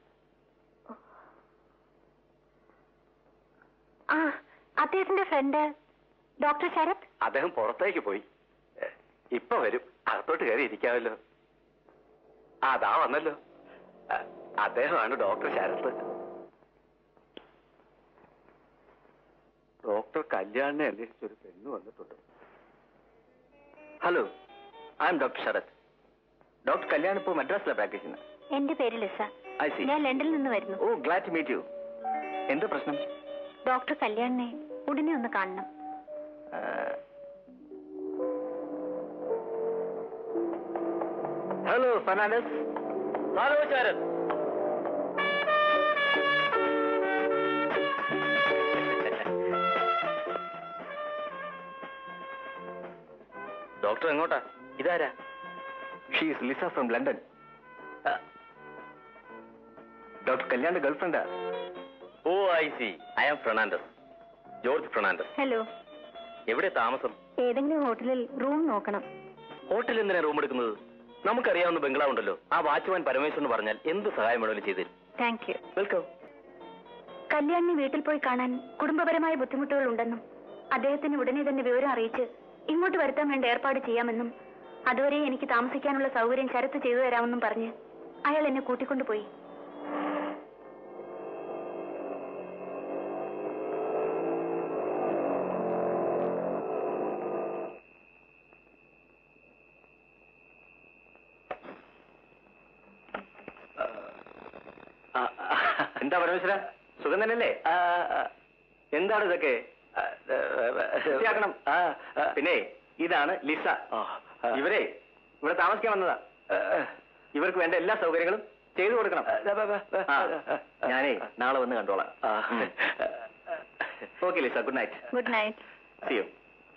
ആ അദ്ദേഹത്തിന്റെ ഫ്രണ്ട് ഡോക്ടർ ശരത് അദ്ദേഹം പുറത്തേക്ക് പോയി എ, ഇപ്പൊ വരും അകത്തോട്ട് കയറി ഇരിക്കാമല്ലോ ആ, അതാ വന്നല്ലോ അ- അദ്ദേഹമാണ് ഡോക്ടർ ശരത്ത് ഡോക്ടർ കല്യാണിനെ അന്വേഷിച്ച് ഒരു പെണ്ണ് വന്നിട്ടുണ്ട് hello I am doctor Sharath doctor Kalyan ഇപ്പോൾ മദ്രാസിലാണ് പ്രാക്ടീസ് ചെയ്യുന്നത് എന്റെ പേര് ലിസ ഐ സി ഞാൻ ലണ്ടനിൽ നിന്ന് വരുന്നു oh glad to meet you എന്ത് പ്രശ്നം ഡോക്ടർ കല്യാണിനെ ഉടനെ ഒന്ന് കാണണം hello Fernandes hello Sharath doctor എങ്ങോട്ടാ ഇതാരാ she's Lisa from London doctor കല്യാണിന്റെ ഗേൾഫ്രണ്ടാ oh I see I am Fernandes George Fernandes hello എവിടെ താമസം ഏതെങ്കിലും ഹോട്ടലിൽ റൂം നോക്കണം ഹോട്ടലിൽ എന്തിനാ റൂം എടുക്കുന്നത് നമുക്കറിയാവുന്ന ബംഗ്ലാവ് ഉണ്ടല്ലോ ആ വാച്ച്മാൻ പരമേശ്വരൻ എന്ന് പറഞ്ഞാൽ എന്ത് സഹായം വേണമെങ്കിലും ചെയ്തു തരും താങ്ക് യു വെൽക്കം കല്യാണിനെ വീട്ടിൽ പോയി കാണാൻ കുടുംബപരമായ ബുദ്ധിമുട്ടുകൾ ഉണ്ടെന്നും അദ്ദേഹത്തിന് ഉടനെ തന്നെ വിവരം അറിയിച്ച് ഇങ്ങോട്ട് വരുത്താൻ വേണ്ട ഏർപ്പാട് ചെയ്യാമെന്നും അതുവരെ എനിക്ക് താമസിക്കാനുള്ള സൗകര്യം ശരത്ത് ചെയ്തു തരാമെന്നും പറഞ്ഞ് അയാൾ എന്നെ കൂട്ടിക്കൊണ്ടുപോയി എന്താ പരമേശ്വര സുഖം തന്നെയല്ലേ എന്താണ് ഇതൊക്കെ വൃത്തിയാക്കണം പിന്നെ ഇതാണ് ലിസ ഇവരെ ഇവിടെ താമസിക്കാൻ വന്നതാ ഇവർക്ക് വേണ്ട എല്ലാ സൗകര്യങ്ങളും ചെയ്തു കൊടുക്കണം ആ, ഞാനേ നാളെ വന്ന് കണ്ടോളാം okay Lisa good night good night See you.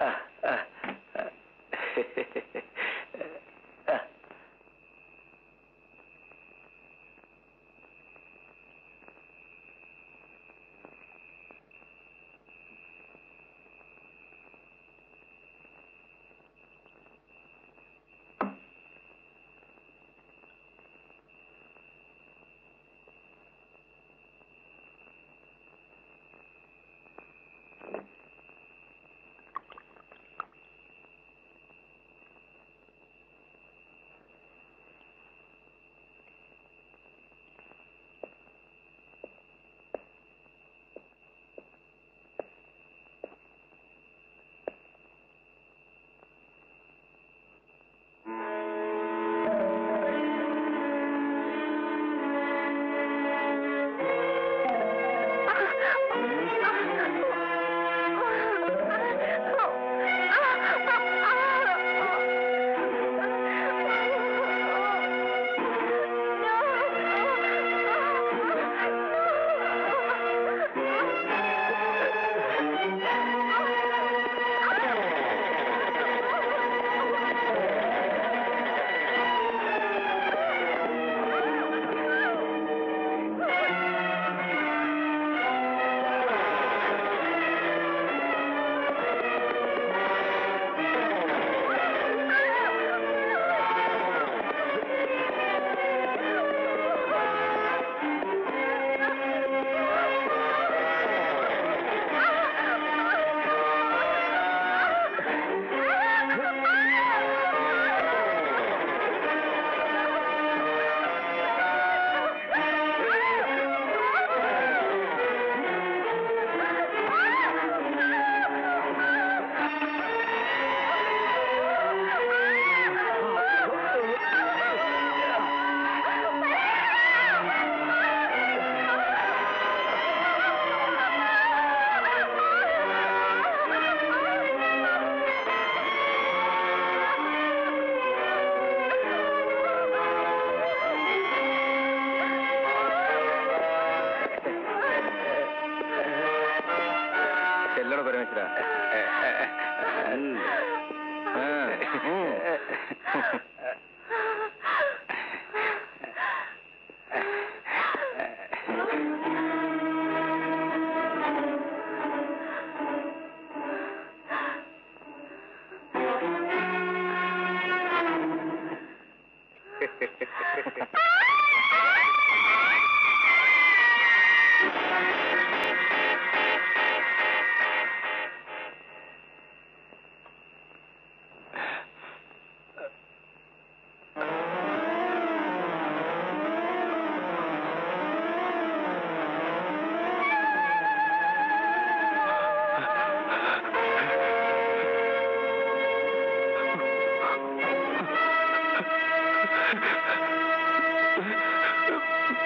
ചെല്ലട പരമേശ്വര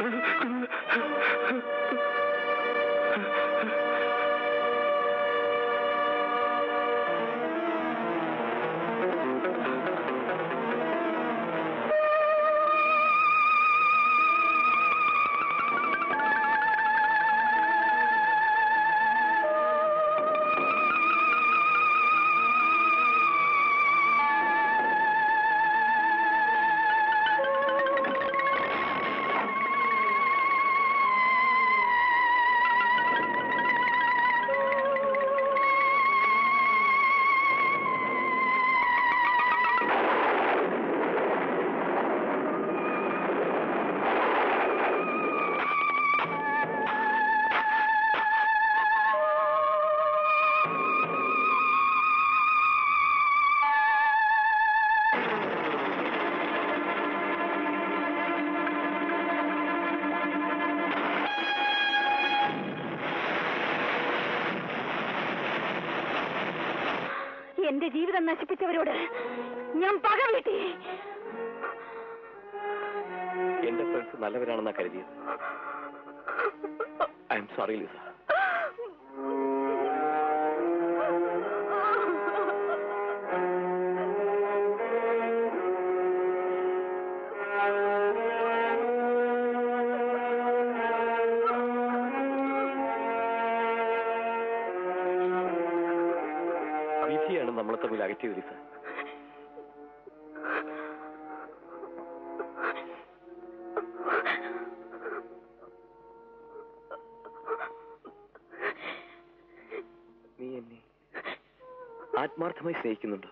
എന്റെ ജീവിതം നശിപ്പിച്ചവരോട് ഞാൻ പക വീട്ടി എന്റെ ഫ്രണ്ട്സ് നല്ലവരാണെന്നാ കരുതിയത് ഐ എം സോറി ലിസ വിധിയാണ് നമ്മളെ തമ്മിൽ അകറ്റിയത് ലിസ നീ എന്നെ ആത്മാർത്ഥമായി സ്നേഹിക്കുന്നുണ്ടോ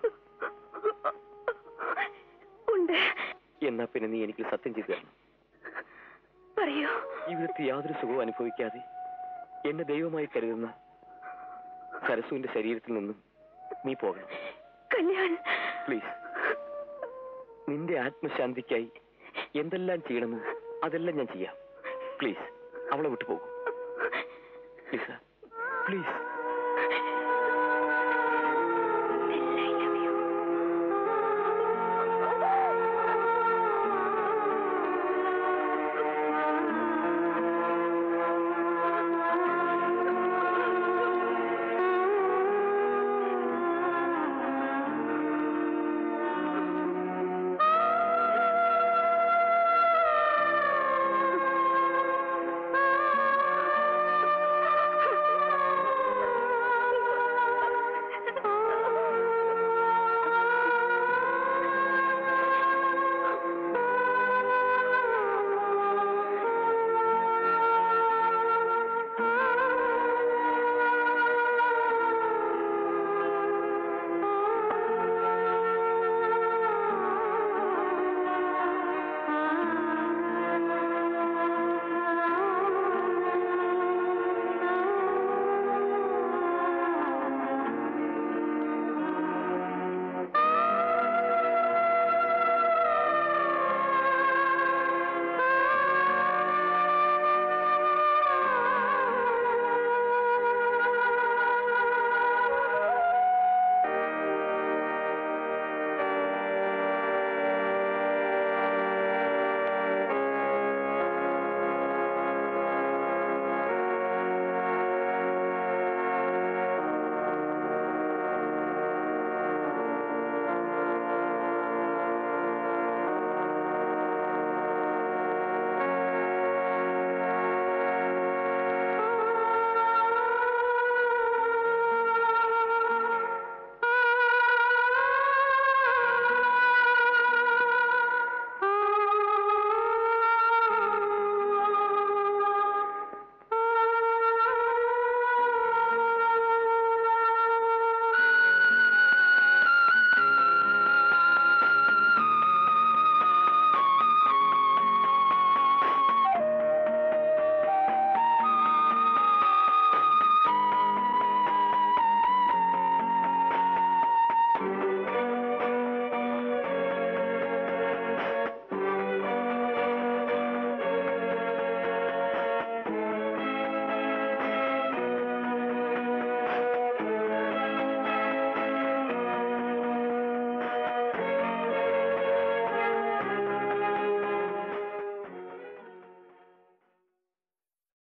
ഉണ്ട് എന്നാ പിന്നെ നീ എനിക്ക് സത്യം ചെയ്തു തരണം പറയൂ ജീവിതത്തിൽ യാതൊരു സുഖവും അനുഭവിക്കാതെ എന്നെ ദൈവമായി കരുതുന്ന സരസുവിന്റെ ശരീരത്തിൽ നിന്നും നീ പോകണം കല്യാൺ പ്ലീസ് നിന്റെ ആത്മശാന്തിക്കായി എന്തെല്ലാം ചെയ്യണമോ അതെല്ലാം ഞാൻ ചെയ്യാം പ്ലീസ് അവളെ വിട്ടു പോകും ലിസ പ്ലീസ്